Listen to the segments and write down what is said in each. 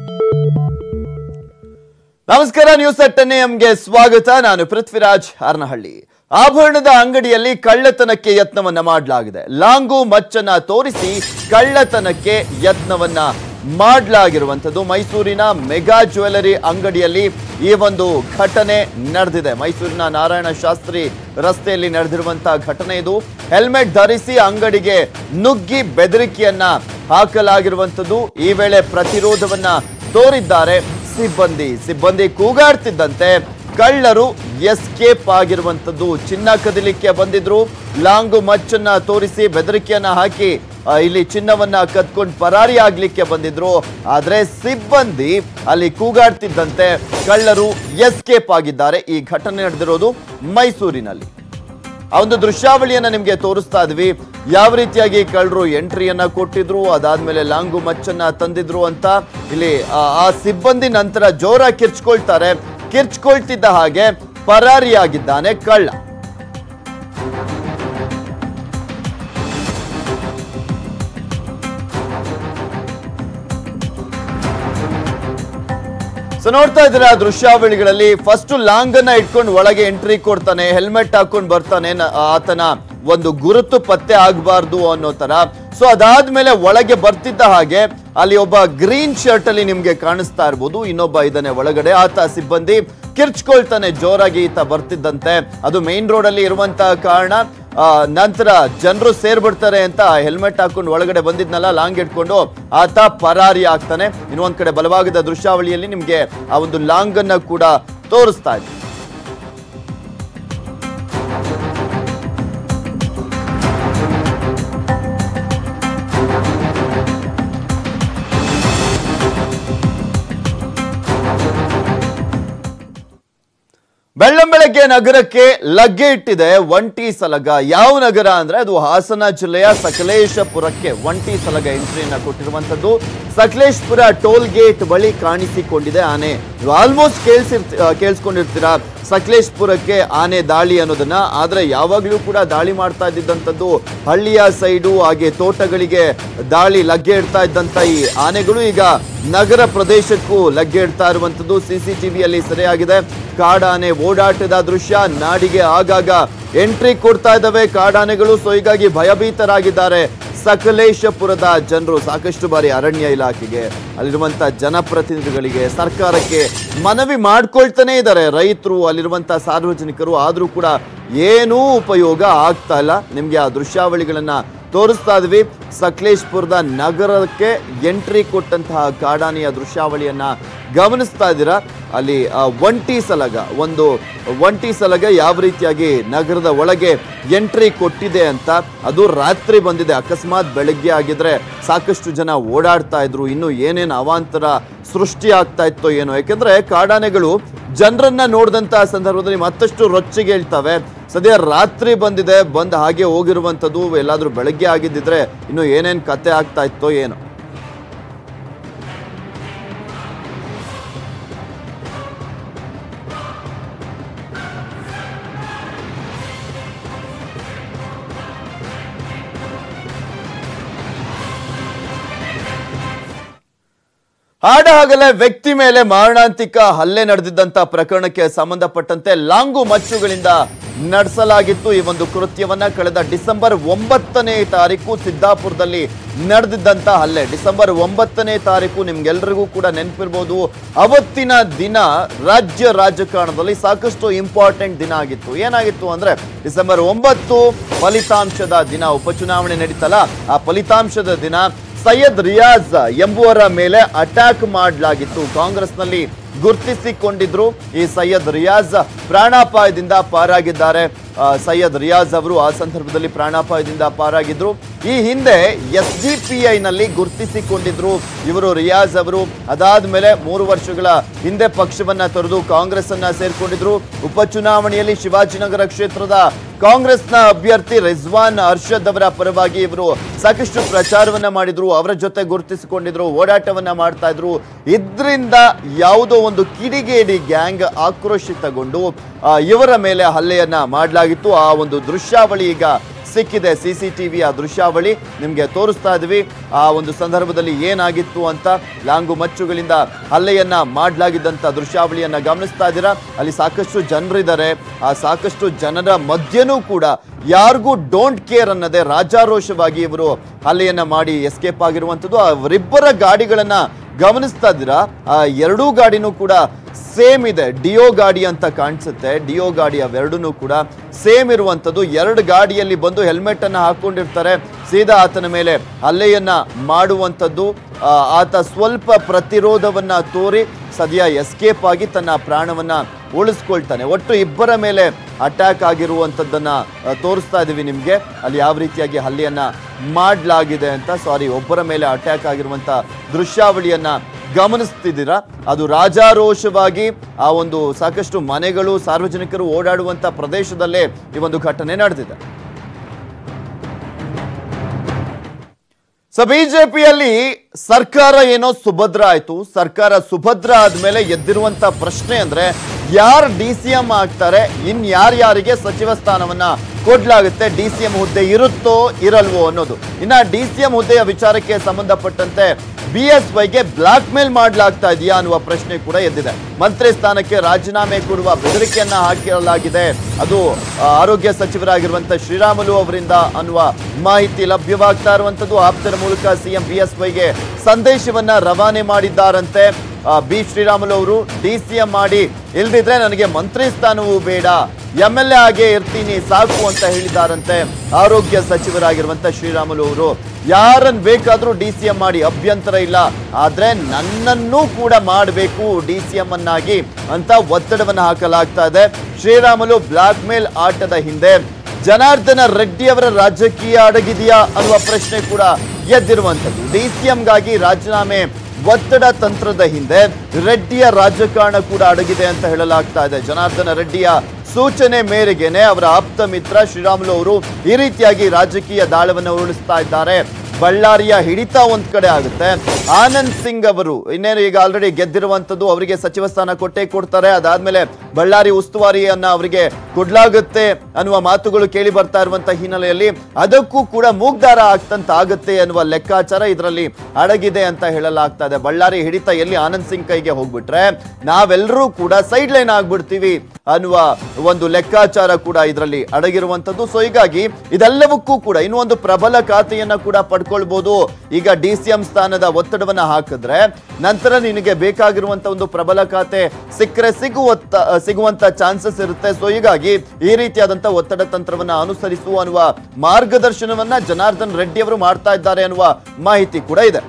ನಮಸ್ಕಾರ news ten ಎಂಗೆ ಸ್ವಾಗತ ನಾನು ಪೃಥ್ವಿರಾಜ್ ಹಾರನಹಳ್ಳಿ ಆಭರಣದ ಅಂಗಡಿಯಲ್ಲಿ ಕಳ್ಳತನಕ್ಕೆ ಯತ್ನವನ್ನ ಮಾಡಲಾಗಿದೆ ಲಾಂಗು ಮಚ್ಚನ್ನ ತೋರಿಸಿ ಕಳ್ಳತನಕ್ಕೆ ಯತ್ನವನ್ನ ಮಾಡಲಾಗಿರುವಂಥದ್ದು ಮೈಸೂರಿನ ಮೆಗಾ ಜ್ಯುವೆಲರಿ ಅಂಗಡಿಯಲ್ಲಿ ಈ ಒಂದು ಘಟನೆ ನಡೆದಿದೆ ಮೈಸೂರಿನ ನಾರಾಯಣ ಶಾಸ್ತ್ರಿ ರಸ್ತೆಯಲ್ಲಿ ನಡೆದಿರುವಂತಹ ಘಟನೆ ಇದು ಹೆಲ್ಮೆಟ್ ಧರಿಸಿ ಅಂಗಡಿಗೆ ನುಗ್ಗಿ ಬೆದರಿಕೆಯನ್ನ ಹಾಕಲಾಗಿರುವಂಥದ್ದು ಈ ವೇಳೆ ಪ್ರತಿರೋಧವನ್ನ ತೋರಿದ್ದಾರೆ ಸಿಬ್ಬಂದಿ ಸಿಬ್ಬಂದಿ ಕೂಗಾಡ್ತಿದ್ದಂತೆ ಕಳ್ಳರು ಎಸ್ಕೇಪ್ ಆಗಿರುವಂತದ್ದು ಚಿನ್ನ ಕದಿಲಿಕ್ಕೆ ಬಂದಿದ್ರು ಲಾಂಗು ಮಚ್ಚನ್ನ ತೋರಿಸಿ ಬೆದರಿಕೆಯನ್ನ ಹಾಕಿ ಆ, ಇಲ್ಲಿ ಚಿನ್ನವನ್ನ ಕದ್ಕೊಂಡು ಪರಾರಿ ಆಗ್ಲಿಕ್ಕೆ ಬಂದಿದ್ರು ಆದ್ರೆ ಸಿಬ್ಬಂದಿ ಅಲ್ಲಿ ಕೂಗಾಡ್ತಿದ್ದಂತೆ ಕಳ್ಳರು ಎಸ್ಕೇಪ್ ಆಗಿದ್ದಾರೆ ಈ ಘಟನೆ ನಡೆದಿರೋದು ಮೈಸೂರಿನಲ್ಲಿ ಆ ಒಂದು ದೃಶ್ಯಾವಳಿಯನ್ನ ನಿಮ್ಗೆ ತೋರಿಸ್ತಾ ಇದ್ವಿ ಯಾವ ರೀತಿಯಾಗಿ ಕಳ್ಳರು ಎಂಟ್ರಿಯನ್ನ ಕೊಟ್ಟಿದ್ರು ಅದಾದ್ಮೇಲೆ ಲಾಂಗು ಮಚ್ಚನ್ನ ತಂದಿದ್ರು ಅಂತ ಇಲ್ಲಿ ಆ- ಆ ಸಿಬ್ಬಂದಿ ನಂತರ ಜೋರ ಕಿರ್ಚ್ಕೊಳ್ತಾರೆ ಕಿರ್ಚ್ಕೊಳ್ತಿದ್ದ ಹಾಗೆ ಪರಾರಿಯಾಗಿದ್ದಾನೆ ಕಳ್ಳ ಸೊ ನೋಡ್ತಾ ಇದ್ದೀರಾ ದೃಶ್ಯಾವಳಿಗಳಲ್ಲಿ ಫಸ್ಟ್ ಲಾಂಗ್ ಅನ್ನ ಇಟ್ಕೊಂಡು ಒಳಗೆ ಎಂಟ್ರಿ ಕೊಡ್ತಾನೆ ಹೆಲ್ಮೆಟ್ ಹಾಕೊಂಡು ಬರ್ತಾನೆ ನ- ಆತನ ಒಂದು ಗುರುತು ಪತ್ತೆ ಆಗಬಾರ್ದು ಅನ್ನೋ ತರ ಸೊ ಅದಾದ್ಮೇಲೆ ಒಳಗೆ ಬರ್ತಿದ್ದ ಹಾಗೆ ಅಲ್ಲಿ ಒಬ್ಬ ಗ್ರೀನ್ ಶರ್ಟ್ ಅಲ್ಲಿ ನಿಮ್ಗೆ ಕಾಣಿಸ್ತಾ ಇರ್ಬೋದು ಇನ್ನೊಬ್ಬ ಇದ್ದಾನೆ ಒಳಗಡೆ ಆತ ಸಿಬ್ಬಂದಿ ಕಿರ್ಚ್ಕೊಳ್ತಾನೆ ಜೋರಾಗಿ ಈತ ಬರ್ತಿದ್ದಂತೆ ಅದು ಮೇನ್ ರೋಡ್ ಅಲ್ಲಿ ಇರುವಂತಹ ಕಾರಣ ಆ, ನಂತರ ಜನರು ಸೇರ್ಬಿಡ್ತಾರೆ ಅಂತ ಹೆಲ್ಮೆಟ್ ಹಾಕೊಂಡು ಒಳಗಡೆ ಬಂದಿದ್ನಲ್ಲ ಲಾಂಗ್ ಇಟ್ಕೊಂಡು ಆತ ಪರಾರಿ ಆಗ್ತಾನೆ ಇನ್ನೊಂದ್ ಕಡೆ ಬಲಭಾಗದ ದೃಶ್ಯಾವಳಿಯಲ್ಲಿ ನಿಮ್ಗೆ ಆ ಒಂದು ಲಾಂಗ್ ಅನ್ನ ಕೂಡ ತೋರಿಸ್ತಾ ಇದ್ದೆ ಬೆಳ್ಳಂಬೆಳಗ್ಗೆ ನಗರಕ್ಕೆ ಲಗ್ಗೆ ಇಟ್ಟಿದೆ ಒಂಟಿ ಸಲಗ ಯಾವ ನಗರ ಅಂದ್ರೆ ಅದು ಹಾಸನ ಜಿಲ್ಲೆಯ ಸಕಲೇಶಪುರಕ್ಕೆ ಒಂಟಿ ಸಲಗ ಎಂಟ್ರಿಯನ್ನ ಕೊಟ್ಟಿರುವಂತದ್ದು ಸಕಲೇಶ್ಪುರ ಟೋಲ್ ಗೇಟ್ ಬಳಿ ಕಾಣಿಸಿಕೊಂಡಿದೆ ಆನೆ ನೀವು ಆಲ್ಮೋಸ್ಟ್ ಕೇಳಿಸಿರ್ತಿ ಕೇಳಿಸ್ಕೊಂಡಿರ್ತೀರಾ ಸಕಲೇಶ್ಪುರಕ್ಕೆ ಆನೆ ದಾಳಿ ಅನ್ನೋದನ್ನ ಆದ್ರೆ ಯಾವಾಗ್ಲೂ ಕೂಡ ದಾಳಿ ಮಾಡ್ತಾ ಇದ್ದಿದ್ದಂಥದ್ದು ಹಳ್ಳಿಯ ಸೈಡು ಹಾಗೆ ತೋಟಗಳಿಗೆ ದಾಳಿ ಲಗ್ಗೆ ಇಡ್ತಾ ಇದ್ದಂತ ಈ ಆನೆಗಳು ಈಗ ನಗರ ಪ್ರದೇಶಕ್ಕೂ ಲಗ್ಗೆ ಇಡ್ತಾ ಇರುವಂತದ್ದು ಸಿಸಿಟಿವಿಯಲ್ಲಿ ಸೆರೆಯಾಗಿದೆ ಕಾಡಾನೆ ಓಡಾಟದ ದೃಶ್ಯ ನಾಡಿಗೆ ಆಗಾಗ ಎಂಟ್ರಿ ಕೊಡ್ತಾ ಇದ್ದಾವೆ ಕಾಡಾನೆಗಳು ಸೊ ಹೀಗಾಗಿ ಭಯಭೀತರಾಗಿದ್ದಾರೆ ಸಕಲೇಶಪುರದ ಜನರು ಸಾಕಷ್ಟು ಬಾರಿ ಅರಣ್ಯ ಇಲಾಖೆಗೆ ಅಲ್ಲಿರುವಂತ ಜನಪ್ರತಿನಿಧಿಗಳಿಗೆ ಸರ್ಕಾರಕ್ಕೆ ಮನವಿ ಮಾಡ್ಕೊಳ್ತಾನೆ ಇದ್ದಾರೆ ರೈತರು ಅಲ್ಲಿರುವಂತ ಸಾರ್ವಜನಿಕರು ಆದ್ರೂ ಕೂಡ ಏನೂ ಉಪಯೋಗ ಆಗ್ತಾ ಇಲ್ಲ ನಿಮ್ಗೆ ಆ ದೃಶ್ಯಾವಳಿಗಳನ್ನ ತೋರಿಸ್ತಾ ಇದ್ವಿ ಸಕಲೇಶ್ಪುರದ ನಗರಕ್ಕೆ ಎಂಟ್ರಿ ಕೊಟ್ಟಂತಹ ಕಾಡಾನೆಯ ದೃಶ್ಯಾವಳಿಯನ್ನ ಗಮನಿಸ್ತಾ ಇದ್ದೀರಾ ಅಲ್ಲಿ ಆ, ಒಂಟಿ ಸಲಗ ಒಂದು ಒಂಟಿ ಸಲಗ ಯಾವ ರೀತಿಯಾಗಿ ನಗರದ ಒಳಗೆ ಎಂಟ್ರಿ ಕೊಟ್ಟಿದೆ ಅಂತ ಅದು ರಾತ್ರಿ ಬಂದಿದೆ ಅಕಸ್ಮಾತ್ ಬೆಳಗ್ಗೆ ಆಗಿದ್ರೆ ಸಾಕಷ್ಟು ಜನ ಓಡಾಡ್ತಾ ಇದ್ರು ಇನ್ನು ಏನೇನು ಅವಾಂತರ ಸೃಷ್ಟಿ ಆಗ್ತಾ ಇತ್ತೋ ಏನೋ ಯಾಕೆಂದ್ರೆ ಕಾಡಾನೆಗಳು ಜನರನ್ನ ನೋಡಿದಂತಹ ಸಂದರ್ಭದಲ್ಲಿ ಮತ್ತಷ್ಟು ರೊಚ್ಚಿಗೆ ಹೇಳ್ತವೆ ಸದ್ಯ ರಾತ್ರಿ ಬಂದಿದೆ ಬಂದು ಹಾಗೆ ಹೋಗಿರುವಂಥದ್ದು ಎಲ್ಲಾದ್ರೂ ಬೆಳಗ್ಗೆ ಆಗಿದ್ದಿದ್ರೆ ಇನ್ನು ಏನೇನ್ ಕತೆ ಆಗ್ತಾ ಇತ್ತೋ ಏನೋ ಹಾಡಹಗಲೇ ವ್ಯಕ್ತಿ ಮೇಲೆ ಮಾರಣಾಂತಿಕ ಹಲ್ಲೆ ನಡೆದಿದ್ದಂತ ಪ್ರಕರಣಕ್ಕೆ ಸಂಬಂಧಪಟ್ಟಂತೆ ಲಾಂಗು ಮಚ್ಚುಗಳಿಂದ ನಡೆಸಲಾಗಿತ್ತು ಈ ಒಂದು ಕೃತ್ಯವನ್ನ ಕಳೆದ ಡಿಸೆಂಬರ್ ಒಂಬತ್ತನೇ ತಾರೀಕು ಸಿದ್ದಾಪುರದಲ್ಲಿ ನಡೆದಿದ್ದಂತ ಹಲ್ಲೆ ಡಿಸೆಂಬರ್ ಒಂಬತ್ತನೇ ತಾರೀಕು ನಿಮ್ಗೆಲ್ರಿಗೂ ಕೂಡ ನೆನಪಿರ್ಬೋದು ಅವತ್ತಿನ ದಿನ ರಾಜ್ಯ ರಾಜಕಾರಣದಲ್ಲಿ ಸಾಕಷ್ಟು ಇಂಪಾರ್ಟೆಂಟ್ ದಿನ ಆಗಿತ್ತು ಏನಾಗಿತ್ತು ಅಂದ್ರೆ ಡಿಸೆಂಬರ್ ಒಂಬತ್ತು ಫಲಿತಾಂಶದ ದಿನ ಉಪಚುನಾವಣೆ ನಡೀತಲ್ಲ ಆ ಫಲಿತಾಂಶದ ದಿನ ಸೈಯದ್ ರಿಯಾಜ್ ಎಂಬುವರ ಮೇಲೆ ಅಟ್ಯಾಕ್ ಮಾಡಲಾಗಿತ್ತು ಕಾಂಗ್ರೆಸ್ನಲ್ಲಿ ಗುರ್ತಿಸಿಕೊಂಡಿದ್ರು ಈ ಸೈಯದ್ ರಿಯಾಜ್ ಪ್ರಾಣಾಪಾಯದಿಂದ ಪಾರಾಗಿದ್ದಾರೆ ಆ, ಸೈಯದ್ ರಿಯಾಜ್ ಅವರು ಆ ಸಂದರ್ಭದಲ್ಲಿ ಪ್ರಾಣಾಪಾಯದಿಂದ ಪಾರಾಗಿದ್ರು ಈ ಹಿಂದೆ ಎಸ್ ಡಿ ಪಿ ಐನಲ್ಲಿ ಗುರ್ತಿಸಿಕೊಂಡಿದ್ರು ಇವರು ರಿಯಾಜ್ ಅವರು ಅದಾದ್ಮೇಲೆ ಮೂರು ವರ್ಷಗಳ ಹಿಂದೆ ಪಕ್ಷವನ್ನ ತೊರೆದು ಕಾಂಗ್ರೆಸ್ ಅನ್ನ ಸೇರ್ಕೊಂಡಿದ್ರು ಉಪಚುನಾವಣೆಯಲ್ಲಿ ಶಿವಾಜಿನಗರ ಕ್ಷೇತ್ರದ ಕಾಂಗ್ರೆಸ್ನ ಅಭ್ಯರ್ಥಿ ರಿಜ್ವಾನ್ ಅರ್ಷದ್ ಅವರ ಪರವಾಗಿ ಇವರು ಸಾಕಷ್ಟು ಪ್ರಚಾರವನ್ನ ಮಾಡಿದ್ರು ಅವರ ಜೊತೆ ಗುರುತಿಸಿಕೊಂಡಿದ್ರು ಓಡಾಟವನ್ನ ಮಾಡ್ತಾ ಇದ್ರು ಇದ್ರಿಂದ ಯಾವುದೋ ಒಂದು ಕಿಡಿಗೇಡಿ ಗ್ಯಾಂಗ್ ಆಕ್ರೋಶಿತಗೊಂಡು ಆ, ಇವರ ಮೇಲೆ ಹಲ್ಲೆಯನ್ನ ಮಾಡಲಾಗಿತ್ತು ಆ ಒಂದು ದೃಶ್ಯಾವಳಿ ಈಗ ಸಿಕ್ಕಿದೆ ಸಿ ಸಿ ಟಿವಿಯ ದೃಶ್ಯಾವಳಿ ನಿಮಗೆ ತೋರಿಸ್ತಾ ಇದ್ವಿ ಆ ಒಂದು ಸಂದರ್ಭದಲ್ಲಿ ಏನಾಗಿತ್ತು ಅಂತ ಲಾಂಗು ಮಚ್ಚುಗಳಿಂದ ಹಲ್ಲೆಯನ್ನ ಮಾಡಲಾಗಿದ್ದಂಥ ದೃಶ್ಯಾವಳಿಯನ್ನ ಗಮನಿಸ್ತಾ ಇದ್ದೀರಾ ಅಲ್ಲಿ ಸಾಕಷ್ಟು ಜನರಿದ್ದಾರೆ ಆ ಸಾಕಷ್ಟು ಜನರ ಮಧ್ಯನೂ ಕೂಡ ಯಾರಿಗೂ ಡೋಂಟ್ ಕೇರ್ ಅನ್ನದೆ ರಾಜಾರೋಷವಾಗಿ ಇವರು ಹಲ್ಲೆಯನ್ನ ಮಾಡಿ ಎಸ್ಕೇಪ್ ಆಗಿರುವಂಥದ್ದು ಅವರಿಬ್ಬರ ಗಾಡಿಗಳನ್ನ ಗಮನಿಸ್ತಾ ಇದ್ದೀರಾ ಆ ಎರಡೂ ಗಾಡಿನೂ ಕೂಡ ಸೇಮ್ ಇದೆ ಡಿಯೋ ಗಾಡಿ ಅಂತ ಕಾಣಿಸುತ್ತೆ ಡಿಯೋ ಗಾಡಿ ಅವೆರಡೂ ಕೂಡ ಸೇಮ್ ಇರುವಂಥದ್ದು ಎರಡು ಗಾಡಿಯಲ್ಲಿ ಬಂದು ಹೆಲ್ಮೆಟ್ ಅನ್ನ ಹಾಕೊಂಡಿರ್ತಾರೆ ಸೀದಾ ಆತನ ಮೇಲೆ ಹಲ್ಲೆಯನ್ನ ಮಾಡುವಂಥದ್ದು ಆ, ಆತ ಸ್ವಲ್ಪ ಪ್ರತಿರೋಧವನ್ನ ತೋರಿ ಸದ್ಯ ಎಸ್ಕೇಪ್ ಆಗಿ ತನ್ನ ಪ್ರಾಣವನ್ನ ಉಳಿಸ್ಕೊಳ್ತಾನೆ ಒಟ್ಟು ಇಬ್ಬರ ಮೇಲೆ ಅಟ್ಯಾಕ್ ಆಗಿರುವಂಥದ್ದನ್ನ ಆ, ತೋರಿಸ್ತಾ ಇದೀವಿ ನಿಮಗೆ ಅಲ್ಲಿ ಯಾವ ರೀತಿಯಾಗಿ ಹಲ್ಲೆಯನ್ನ ಮಾಡಲಾಗಿದೆ ಅಂತ ಸಾರಿ ಒಬ್ಬರ ಮೇಲೆ ಅಟ್ಯಾಕ್ ಆಗಿರುವಂತ ದೃಶ್ಯಾವಳಿಯನ್ನ ಗಮನಿಸ್ತಿದ್ದೀರಾ ಅದು ರಾಜಾರೋಷವಾಗಿ ಆ ಒಂದು ಸಾಕಷ್ಟು ಮನೆಗಳು ಸಾರ್ವಜನಿಕರು ಓಡಾಡುವಂತ ಪ್ರದೇಶದಲ್ಲೇ ಈ ಒಂದು ಘಟನೆ ನಡೆದಿದೆ ಸೊ ಬಿಜೆಪಿಯಲ್ಲಿ ಸರ್ಕಾರ ಏನೋ ಸುಭದ್ರ ಆಯ್ತು ಸರ್ಕಾರ ಸುಭದ್ರ ಆದ್ಮೇಲೆ ಎದ್ದಿರುವಂತ ಪ್ರಶ್ನೆ ಅಂದ್ರೆ ಯಾರು ಡಿ ಸಿ ಎಂ ಆಗ್ತಾರೆ ಇನ್ ಯಾರ್ಯಾರಿಗೆ ಸಚಿವ ಸ್ಥಾನವನ್ನ ಕೊಡ್ಲಾಗುತ್ತೆ ಡಿ ಸಿ ಎಂ ಹುದ್ದೆ ಇರುತ್ತೋ ಇರಲ್ವೋ ಅನ್ನೋದು ಇನ್ನ ಡಿ ಸಿ ಎಂ ಹುದ್ದೆಯ ವಿಚಾರಕ್ಕೆ ಸಂಬಂಧಪಟ್ಟಂತೆ ಬಿ ಎಸ್ ವೈಗೆ ಬ್ಲಾಕ್ ಮೇಲ್ ಮಾಡಲಾಗ್ತಾ ಇದೆಯಾ ಅನ್ನುವ ಪ್ರಶ್ನೆ ಕೂಡ ಎದ್ದಿದೆ ಮಂತ್ರಿ ಸ್ಥಾನಕ್ಕೆ ರಾಜೀನಾಮೆ ಕೊಡುವ ಬೆದರಿಕೆಯನ್ನ ಹಾಕಿರಲಾಗಿದೆ ಅದು ಆ, ಆರೋಗ್ಯ ಸಚಿವರಾಗಿರುವಂತ ಶ್ರೀರಾಮುಲು ಅವರಿಂದ ಅನ್ನುವ ಮಾಹಿತಿ ಲಭ್ಯವಾಗ್ತಾ ಇರುವಂತದ್ದು ಆಪ್ತರ ಮೂಲಕ ಸಿಎಂ ಬಿ ಎಸ್ ವೈಗೆ ಸಂದೇಶವನ್ನ ರವಾನೆ ಮಾಡಿದ್ದಾರಂತೆ ಆ, ಬಿ ಶ್ರೀರಾಮುಲು ಅವರು ಡಿ ಸಿ ಎಂ ಮಾಡಿ ಇಲ್ದಿದ್ರೆ ನನಗೆ ಮಂತ್ರಿ ಸ್ಥಾನವೂ ಬೇಡ ಎಂ ಎಲ್ ಎ ಆಗೇ ಇರ್ತೀನಿ ಸಾಕು ಅಂತ ಹೇಳಿದ್ದಾರಂತೆ ಆರೋಗ್ಯ ಸಚಿವರಾಗಿರುವಂತ ಶ್ರೀರಾಮುಲು ಅವರು ಯಾರನ್ನ ಬೇಕಾದ್ರೂ ಡಿ ಸಿ ಎಂ ಮಾಡಿ ಅಭ್ಯಂತರ ಇಲ್ಲ ಆದ್ರೆ ನನ್ನನ್ನೂ ಕೂಡ ಮಾಡಬೇಕು ಡಿ ಸಿ ಎಂ ಅನ್ನಾಗಿ ಅಂತ ಒತ್ತಡವನ್ನ ಹಾಕಲಾಗ್ತಾ ಇದೆ ಶ್ರೀರಾಮುಲು ಬ್ಲಾಕ್ ಮೇಲ್ ಆಟದ ಹಿಂದೆ ಜನಾರ್ದನ ರೆಡ್ಡಿ ಅವರ ರಾಜಕೀಯ ಅಡಗಿದೆಯಾ ಅನ್ನುವ ಪ್ರಶ್ನೆ ಕೂಡ ಎದ್ದಿರುವಂಥದ್ದು ಡಿ ಸಿ ಎಂಗಾಗಿ ರಾಜೀನಾಮೆ ಒತ್ತಡ ತಂತ್ರದ ಹಿಂದೆ ರೆಡ್ಡಿಯ ರಾಜಕಾರಣ ಕೂಡ ಅಡಗಿದೆ ಅಂತ ಹೇಳಲಾಗ್ತಾ ಇದೆ ಜನಾರ್ದನ ರೆಡ್ಡಿಯ ಸೂಚನೆ ಮೇರೆಗೆನೆ ಅವರ ಆಪ್ತ ಮಿತ್ರ ಶ್ರೀರಾಮುಲು ಅವರು ಈ ರೀತಿಯಾಗಿ ರಾಜಕೀಯ ದಾಳವನ್ನು ಉರುಳಿಸ್ತಾ ಇದ್ದಾರೆ ಬಳ್ಳಾರಿಯ ಹಿಡಿತ ಒಂದ್ ಕಡೆ ಆಗುತ್ತೆ ಆನಂದ್ ಸಿಂಗ್ ಅವರು ಇನ್ನೇನು ಈಗ ಆಲ್ರೆಡಿ ಗೆದ್ದಿರುವಂತದ್ದು ಅವರಿಗೆ ಸಚಿವ ಸ್ಥಾನ ಕೊಟ್ಟೇ ಕೊಡ್ತಾರೆ ಅದಾದ್ಮೇಲೆ ಬಳ್ಳಾರಿ ಉಸ್ತುವಾರಿಯನ್ನ ಅವರಿಗೆ ಕೊಡ್ಲಾಗುತ್ತೆ ಅನ್ನುವ ಮಾತುಗಳು ಕೇಳಿ ಬರ್ತಾ ಇರುವಂತ ಹಿನ್ನೆಲೆಯಲ್ಲಿ ಅದಕ್ಕೂ ಕೂಡ ಮೂಗ್ದಾರ ಆಗ್ತಂತ ಆಗುತ್ತೆ ಅನ್ನುವ ಲೆಕ್ಕಾಚಾರ ಇದರಲ್ಲಿ ಅಡಗಿದೆ ಅಂತ ಹೇಳಲಾಗ್ತಾ ಇದೆ ಬಳ್ಳಾರಿ ಹಿಡಿತ ಎಲ್ಲಿ ಆನಂದ್ ಸಿಂಗ್ ಕೈಗೆ ಹೋಗ್ಬಿಟ್ರೆ ನಾವೆಲ್ಲರೂ ಕೂಡ ಸೈಡ್ ಲೈನ್ ಆಗ್ಬಿಡ್ತೀವಿ ಅನ್ನುವ ಒಂದು ಲೆಕ್ಕಾಚಾರ ಕೂಡ ಇದರಲ್ಲಿ ಅಡಗಿರುವಂತದ್ದು ಸೊ ಹೀಗಾಗಿ ಇದೆಲ್ಲವಕ್ಕೂ ಕೂಡ ಇನ್ನೂ ಒಂದು ಪ್ರಬಲ ಖಾತೆಯನ್ನ ಕೂಡ ಪಡ್ಕೊಳ್ಬಹುದು ಈಗ ಡಿ ಸಿ ಎಂ ಸ್ಥಾನದ ಒತ್ತಡವನ್ನ ಹಾಕಿದ್ರೆ ನಂತರ ನಿನಗೆ ಬೇಕಾಗಿರುವಂತ ಒಂದು ಪ್ರಬಲ ಖಾತೆ ಸಿಕ್ಕರೆ ಸಿಗುವಂತ ಸಿಗುವಂತ ಚಾನ್ಸಸ್ ಇರುತ್ತೆ ಸೊ ಹೀಗಾಗಿ ಈ ರೀತಿಯಾದಂತ ಒತ್ತಡ ತಂತ್ರವನ್ನ ಅನುಸರಿಸುವ ಅನ್ನುವ ಮಾರ್ಗದರ್ಶನವನ್ನ ಜನಾರ್ದನ್ ರೆಡ್ಡಿ ಅವರು ಮಾಡ್ತಾ ಇದ್ದಾರೆ ಅನ್ನುವ ಮಾಹಿತಿ ಕೂಡ ಇದೆ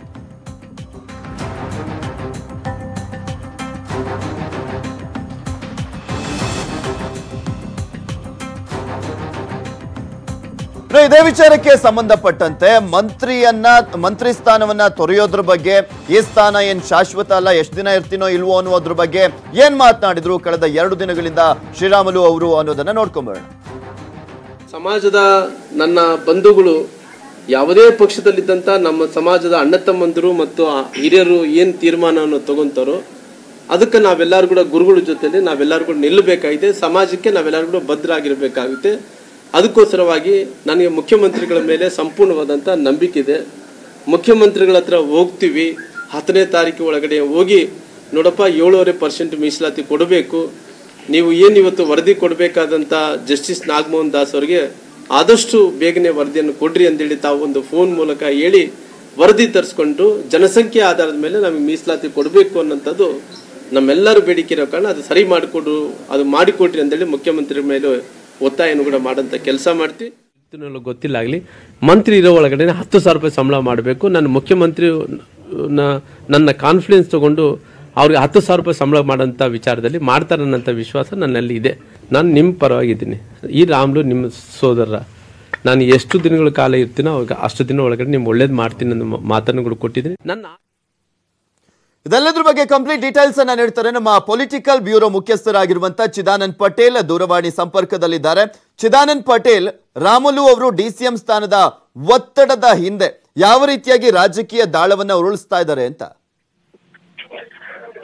ಇನ್ನು ಇದೇ ವಿಚಾರಕ್ಕೆ ಸಂಬಂಧಪಟ್ಟಂತೆ ಮಂತ್ರಿಯನ್ನ ಮಂತ್ರಿ ಸ್ಥಾನವನ್ನ ತೊರೆಯೋದ್ರ ಬಗ್ಗೆ ಈ ಸ್ಥಾನ ಏನ್ ಶಾಶ್ವತ ಅಲ್ಲ ಎಷ್ಟು ದಿನ ಇರ್ತೀನೋ ಇಲ್ವೋ ಅನ್ನೋದ್ರ ಬಗ್ಗೆ ಏನ್ ಮಾತನಾಡಿದ್ರು ಕಳೆದ ಎರಡು ದಿನಗಳಿಂದ ಶ್ರೀರಾಮುಲು ಅವರು ಅನ್ನೋದನ್ನ ನೋಡ್ಕೊಂಬರೋಣ ಸಮಾಜದ ನನ್ನ ಬಂಧುಗಳು ಯಾವುದೇ ಪಕ್ಷದಲ್ಲಿದ್ದಂಥ ನಮ್ಮ ಸಮಾಜದ ಅಣ್ಣ ತಮ್ಮಂದಿರು ಮತ್ತು ಆ ಹಿರಿಯರು ಏನು ತೀರ್ಮಾನವನ್ನು ತಗೊಂತಾರೋ ಅದಕ್ಕೆ ನಾವೆಲ್ಲರೂ ಕೂಡ ಗುರುಗಳ ಜೊತೆಲಿ ನಾವೆಲ್ಲರೂ ಕೂಡ ನಿಲ್ಲಬೇಕಾಗಿದೆ ಸಮಾಜಕ್ಕೆ ನಾವೆಲ್ಲರೂ ಕೂಡ ಭದ್ರಾಗಿರ್ಬೇಕಾಗುತ್ತೆ ಅದಕ್ಕೋಸ್ಕರವಾಗಿ ನನಗೆ ಮುಖ್ಯಮಂತ್ರಿಗಳ ಮೇಲೆ ಸಂಪೂರ್ಣವಾದಂಥ ನಂಬಿಕೆ ಇದೆ ಮುಖ್ಯಮಂತ್ರಿಗಳ ಹತ್ರ ಹೋಗ್ತೀವಿ ಹತ್ತನೇ ತಾರೀಕು ಒಳಗಡೆ ಹೋಗಿ ನೋಡಪ್ಪ ಏಳುವರೆ ಪರ್ಸೆಂಟ್ ಮೀಸಲಾತಿ ಕೊಡಬೇಕು ನೀವು ಏನು ಇವತ್ತು ವರದಿ ಕೊಡಬೇಕಾದಂಥ ಜಸ್ಟಿಸ್ ನಾಗಮೋಹನ್ ದಾಸ್ ಅವರಿಗೆ ಆದಷ್ಟು ಬೇಗನೆ ವರದಿಯನ್ನು ಕೊಡ್ರಿ ಅಂತೇಳಿ ತಾವು ಒಂದು ಫೋನ್ ಮೂಲಕ ಹೇಳಿ ವರದಿ ತರಿಸ್ಕೊಂಡು ಜನಸಂಖ್ಯೆ ಆಧಾರದ ಮೇಲೆ ನಮಗೆ ಮೀಸಲಾತಿ ಕೊಡಬೇಕು ಅನ್ನೋಂಥದ್ದು ನಮ್ಮೆಲ್ಲರ ಬೇಡಿಕೆ ಇರೋ ಕಾರಣ ಅದು ಸರಿ ಮಾಡಿಕೊಡು ಅದು ಮಾಡಿಕೊಡ್ರಿ ಅಂತೇಳಿ ಮುಖ್ಯಮಂತ್ರಿ ಮೇಲೆ ಒತ್ತಾಯವನ್ನು ಕೂಡ ಮಾಡೋಂಥ ಕೆಲಸ ಮಾಡ್ತೀವಿ ಇದನ್ನೆಲ್ಲ ಗೊತ್ತಿಲ್ಲ ಆಗಲಿ ಮಂತ್ರಿ ಇರೋ ಒಳಗಡೆ ಹತ್ತು ಸಾವಿರ ರೂಪಾಯಿ ಸಂಬಳ ಮಾಡಬೇಕು ನನ್ನ ಮುಖ್ಯಮಂತ್ರಿ ನ- ನನ್ನ ಕಾನ್ಫಿಡೆನ್ಸ್ ತಗೊಂಡು ಅವ್ರಿಗೆ ಹತ್ತು ಸಾವಿರ ರೂಪಾಯಿ ಸಂಬಳ ಮಾಡೋಂಥ ವಿಚಾರದಲ್ಲಿ ಮಾಡ್ತಾರೆ ಅನ್ನೋಂಥ ವಿಶ್ವಾಸ ನನ್ನಲ್ಲಿ ಇದೆ ನಾನು ನಿಮ್ಮ ಪರವಾಗಿದ್ದೀನಿ ಈ ರಾಮ್ಲು ನಿಮ್ಮ ಸೋದರ ನಾನು ಎಷ್ಟು ದಿನಗಳ ಕಾಲ ಇರ್ತೀನೋ ಅವಾಗ ಅಷ್ಟು ದಿನ ಒಳಗಡೆ ನಿಮ್ಗೆ ಒಳ್ಳೇದು ಮಾಡ್ತೀನಿ ಅನ್ನೋ ಮಾ- ಮಾತನ್ನು ಕೂಡ ಕೊಟ್ಟಿದ್ದೀನಿ ನನ್ನ ಇದೆಲ್ಲದ್ರ ಬಗ್ಗೆ ಕಂಪ್ಲೀಟ್ ಡೀಟೇಲ್ಸ್ ಅನ್ನ ನೀಡ್ತಾರೆ ನಮ್ಮ ಪೊಲಿಟಿಕಲ್ ಬ್ಯೂರೋ ಮುಖ್ಯಸ್ಥರಾಗಿರುವಂತ ಚಿದಾನಂದ್ ಪಟೇಲ್ ದೂರವಾಣಿ ಸಂಪರ್ಕದಲ್ಲಿದ್ದಾರೆ ಚಿದಾನಂದ್ ಪಟೇಲ್ ರಾಮುಲು ಅವರು ಡಿಸಿಎಂ ಸ್ಥಾನದ ಒತ್ತಡದ ಹಿಂದೆ ಯಾವ ರೀತಿಯಾಗಿ ರಾಜಕೀಯ ದಾಳವನ್ನ ಉರುಳಿಸ್ತಾ ಇದ್ದಾರೆ ಅಂತ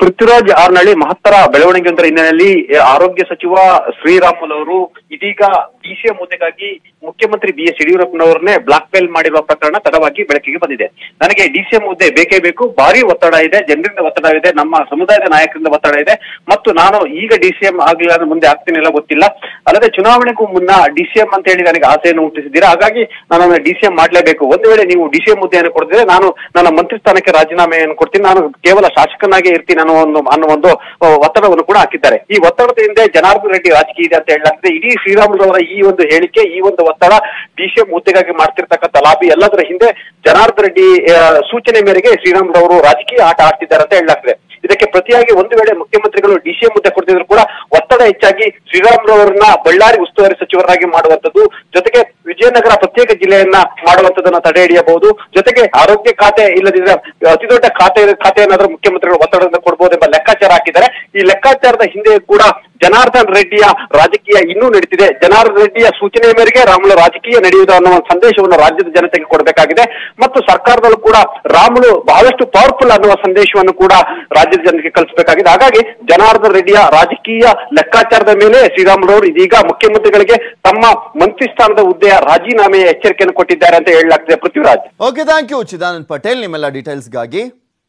ಪೃಥ್ವಿರಾಜ್ ಆರ್ನಳ್ಳಿ ಮಹತ್ತರ ಬೆಳವಣಿಗೆಯೊಂದರ ಹಿನ್ನೆಲೆಯಲ್ಲಿ ಎ, ಆರೋಗ್ಯ ಸಚಿವ ಶ್ರೀರಾಮುಲು ಅವರು ಇದೀಗ ಡಿಸಿಎಂ ಹುದ್ದೆಗಾಗಿ ಮುಖ್ಯಮಂತ್ರಿ ಬಿ ಎಸ್ ಯಡಿಯೂರಪ್ಪನವರನ್ನೇ ಬ್ಲಾಕ್ ಮೇಲ್ ಮಾಡಿರುವ ಪ್ರಕರಣ ತಡವಾಗಿ ಬೆಳಕಿಗೆ ಬಂದಿದೆ ನನಗೆ ಡಿಸಿಎಂ ಹುದ್ದೆ ಬೇಕೇ ಬೇಕು ಭಾರಿ ಒತ್ತಡ ಇದೆ ಜನರಿಂದ ಒತ್ತಡ ಇದೆ ನಮ್ಮ ಸಮುದಾಯದ ನಾಯಕರಿಂದ ಒತ್ತಡ ಇದೆ ಮತ್ತು ನಾನು ಈಗ ಡಿಸಿಎಂ ಆಗ್ಲಿಲ್ಲ ಅಂದ್ರೆ ಮುಂದೆ ಆಗ್ತೀನಿಲ್ಲ ಗೊತ್ತಿಲ್ಲ ಅಲ್ಲದೆ ಚುನಾವಣೆಗೂ ಮುನ್ನ ಡಿಸಿಎಂ ಅಂತ ಹೇಳಿ ನನಗೆ ಆಸೆಯನ್ನು ಹುಟ್ಟಿಸಿದ್ದೀರಾ ಹಾಗಾಗಿ ನಾನು ಡಿಸಿಎಂ ಮಾಡ್ಲೇಬೇಕು ಒಂದು ವೇಳೆ ನೀವು ಡಿಸಿಎಂ ಹುದ್ದೆಯನ್ನು ಕೊಡ್ತಿದ್ರೆ ನಾನು ನನ್ನ ಮಂತ್ರಿ ಸ್ಥಾನಕ್ಕೆ ರಾಜೀನಾಮೆಯನ್ನು ಕೊಡ್ತೀನಿ ನಾನು ಕೇವಲ ಶಾಸಕನಾಗಿ ಇರ್ತೀನಿ ಅನ್ನೋ ಒಂದು ಅನ್ನೋ ಒಂದು ಆ, ಒತ್ತಡವನ್ನು ಕೂಡ ಹಾಕಿದ್ದಾರೆ ಈ ಒತ್ತಡದ ಹಿಂದೆ ಜನಾರ್ದನ್ ರೆಡ್ಡಿ ರಾಜಕೀಯ ಇದೆ ಅಂತ ಹೇಳಲಾಗ್ತದೆ ಇಡೀ ಶ್ರೀರಾಮುಲು ಅವರ ಈ ಒಂದು ಹೇಳಿಕೆ ಈ ಒಂದು ಒತ್ತಡ ಡಿಸಿಎಂ ಹುದ್ದೆಗಾಗಿ ಮಾಡ್ತಿರ್ತಕ್ಕಂಥ ಲಾಬಿ ಎಲ್ಲದರ ಹಿಂದೆ ಜನಾರ್ದನ್ ರೆಡ್ಡಿ ಆ, ಸೂಚನೆ ಮೇರೆಗೆ ಶ್ರೀರಾಮುಲು ಅವರು ರಾಜಕೀಯ ಆಟ ಆಡ್ತಿದ್ದಾರೆ ಅಂತ ಹೇಳಲಾಗ್ತದೆ ಇದಕ್ಕೆ ಪ್ರತಿಯಾಗಿ ಒಂದು ವೇಳೆ ಮುಖ್ಯಮಂತ್ರಿಗಳು ಡಿಸಿಎಂ ಹುದ್ದೆ ಕೊಡ್ತಿದ್ರು ಕೂಡ ಒತ್ತಡ ಹೆಚ್ಚಾಗಿ ಶ್ರೀರಾಮುಲು ಅವರನ್ನ ಬಳ್ಳಾರಿ ಉಸ್ತುವಾರಿ ಸಚಿವರಾಗಿ ಮಾಡುವಂತದ್ದು ಜೊತೆಗೆ ವಿಜಯನಗರ ಪ್ರತ್ಯೇಕ ಜಿಲ್ಲೆಯನ್ನ ಮಾಡುವಂತದನ್ನ ತಡೆ ಹಿಡಿಯಬಹುದು ಜೊತೆಗೆ ಆರೋಗ್ಯ ಖಾತೆ ಇಲ್ಲದಿದ್ರೆ ಅತಿ ದೊಡ್ಡ ಖಾತೆ ಖಾತೆಯನ್ನಾದ್ರೂ ಮುಖ್ಯಮಂತ್ರಿಗಳು ಒತ್ತಡದಿಂದ ಕೊಡಬಹುದೆಂಬ ಲೆಕ್ಕಾಚಾರ ಹಾಕಿದ್ದಾರೆ ಈ ಲೆಕ್ಕಾಚಾರದ ಹಿಂದೆ ಕೂಡ ಜನಾರ್ದನ್ ರೆಡ್ಡಿಯ ರಾಜಕೀಯ ಇನ್ನೂ ನಡೀತಿದೆ ಜನಾರ್ದನ್ ರೆಡ್ಡಿಯ ಸೂಚನೆಯ ಮೇರೆಗೆ ರಾಮುಲು ರಾಜಕೀಯ ನಡೆಯುವುದು ಅನ್ನೋ ಒಂದು ಸಂದೇಶವನ್ನು ರಾಜ್ಯದ ಜನತೆಗೆ ಕೊಡಬೇಕಾಗಿದೆ ಮತ್ತು ಸರ್ಕಾರದಲ್ಲೂ ಕೂಡ ರಾಮುಲು ಬಹಳಷ್ಟು ಪವರ್ಫುಲ್ ಅನ್ನುವ ಸಂದೇಶವನ್ನು ಕೂಡ ರಾಜ್ಯದ ಜನತೆಗೆ ಕಲಿಸಬೇಕಾಗಿದೆ ಹಾಗಾಗಿ ಜನಾರ್ದನ್ ರೆಡ್ಡಿಯ ರಾಜಕೀಯ ಲೆಕ್ಕಾಚಾರದ ಮೇಲೆ ಶ್ರೀರಾಮುಲು ಅವರು ಇದೀಗ ಮುಖ್ಯಮಂತ್ರಿಗಳಿಗೆ ತಮ್ಮ ಮಂತ್ರಿ ಸ್ಥಾನದ ಹುದ್ದೆಯ ರಾಜೀನಾಮೆಯ ಎಚ್ಚರಿಕೆಯನ್ನು ಕೊಟ್ಟಿದ್ದಾರೆ ಅಂತ ಹೇಳಲಾಗ್ತಿದೆ Prithviraj okay thank you Chidanand Patel ನಿಮ್ಮೆಲ್ಲ ಡೀಟೇಲ್ಸ್ಗಾಗಿ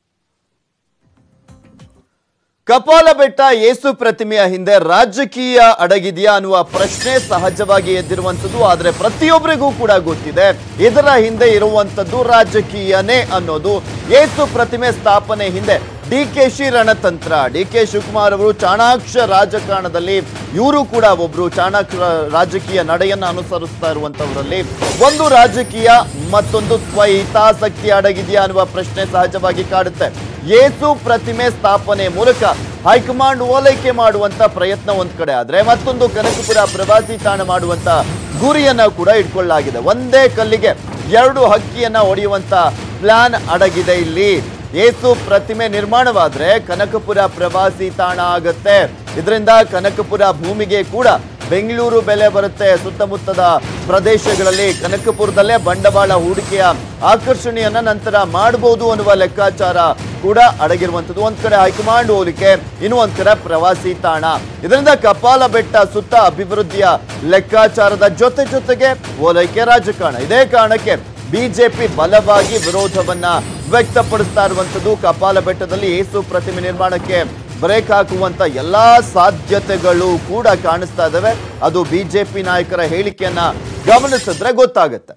ಕಪಾಲ ಬೆಟ್ಟ ಏಸು ಪ್ರತಿಮೆಯ ಹಿಂದೆ ರಾಜಕೀಯ ಅಡಗಿದೆಯಾ ಅನ್ನುವ ಪ್ರಶ್ನೆ ಸಹಜವಾಗಿ ಎದ್ದಿರುವಂಥದ್ದು ಆದರೆ ಪ್ರತಿಯೊಬ್ಬರಿಗೂ ಕೂಡ ಗೊತ್ತಿದೆ ಇದರ ಹಿಂದೆ ಇರುವಂಥದ್ದು ರಾಜಕೀಯನೇ ಅನ್ನೋದು ಏಸು ಪ್ರತಿಮೆ ಸ್ಥಾಪನೆ ಹಿಂದೆ ಡಿ ಕೆ ಶಿ ರಣತಂತ್ರ ಡಿ ಕೆ ಶಿವಕುಮಾರ್ ಅವರು ಚಾಣಾಕ್ಷ ರಾಜಕಾರಣದಲ್ಲಿ ಇವರು ಕೂಡ ಒಬ್ರು ಚಾಣಾಕ್ಷ ರಾಜಕೀಯ ನಡೆಯನ್ನ ಅನುಸರಿಸ್ತಾ ಇರುವಂತವರಲ್ಲಿ ಒಂದು ರಾಜಕೀಯ ಮತ್ತೊಂದು ಸ್ವಹಿತಾಸಕ್ತಿ ಅಡಗಿದೆಯಾ ಅನ್ನುವ ಪ್ರಶ್ನೆ ಸಹಜವಾಗಿ ಕಾಡುತ್ತೆ ಯೇಸು ಪ್ರತಿಮೆ ಸ್ಥಾಪನೆ ಮೂಲಕ ಹೈಕಮಾಂಡ್ ಓಲೈಕೆ ಮಾಡುವಂತ ಪ್ರಯತ್ನ ಒಂದ್ ಕಡೆ ಆದ್ರೆ ಮತ್ತೊಂದು ಕನಕಪುರ ಪ್ರವಾಸಿ ತಾಣ ಮಾಡುವಂತ ಗುರಿಯನ್ನ ಕೂಡ ಇಟ್ಕೊಳ್ಳಲಾಗಿದೆ ಒಂದೇ ಕಲ್ಲಿಗೆ ಎರಡು ಹಕ್ಕಿಯನ್ನ ಹೊಡೆಯುವಂತ ಪ್ಲಾನ್ ಅಡಗಿದೆ ಇಲ್ಲಿ ಏಸು ಪ್ರತಿಮೆ ನಿರ್ಮಾಣವಾದ್ರೆ ಕನಕಪುರ ಪ್ರವಾಸಿ ತಾಣ ಆಗತ್ತೆ ಇದರಿಂದ ಕನಕಪುರ ಭೂಮಿಗೆ ಕೂಡ ಬೆಂಗಳೂರು ಬೆಲೆ ಬರುತ್ತೆ ಸುತ್ತಮುತ್ತದ ಪ್ರದೇಶಗಳಲ್ಲಿ ಕನಕಪುರದಲ್ಲೇ ಬಂಡವಾಳ ಹೂಡಿಕೆಯ ಆಕರ್ಷಣೆಯನ್ನ ನಂತರ ಮಾಡಬಹುದು ಅನ್ನುವ ಲೆಕ್ಕಾಚಾರ ಕೂಡ ಅಡಗಿರುವಂಥದ್ದು ಒಂದ್ ಕಡೆ ಹೈಕಮಾಂಡ್ ಹೋಲಿಕೆ ಇನ್ನು ಒಂದ್ ಕಡೆ ಪ್ರವಾಸಿ ತಾಣ ಇದರಿಂದ ಕಪಾಲ ಬೆಟ್ಟ ಸುತ್ತ ಅಭಿವೃದ್ಧಿಯ ಲೆಕ್ಕಾಚಾರದ ಜೊತೆ ಜೊತೆಗೆ ಓಲೈಕೆ ರಾಜಕಾರಣ ಇದೇ ಕಾರಣಕ್ಕೆ ಬಿಜೆಪಿ ಬಲವಾಗಿ ವಿರೋಧವನ್ನ ವ್ಯಕ್ತಪಡಿಸ್ತಾ ಇರುವಂತದ್ದು ಕಪಾಲ ಬೆಟ್ಟದಲ್ಲಿ ಏಸು ಪ್ರತಿಮೆ ನಿರ್ಮಾಣಕ್ಕೆ ಬ್ರೇಕ್ ಹಾಕುವಂತ ಎಲ್ಲಾ ಸಾಧ್ಯತೆಗಳು ಕೂಡ ಕಾಣಿಸ್ತಾ ಇದಾವೆ ಅದು ಬಿಜೆಪಿ ನಾಯಕರ ಹೇಳಿಕೆಯನ್ನ ಗಮನಿಸಿದ್ರೆ ಗೊತ್ತಾಗುತ್ತೆ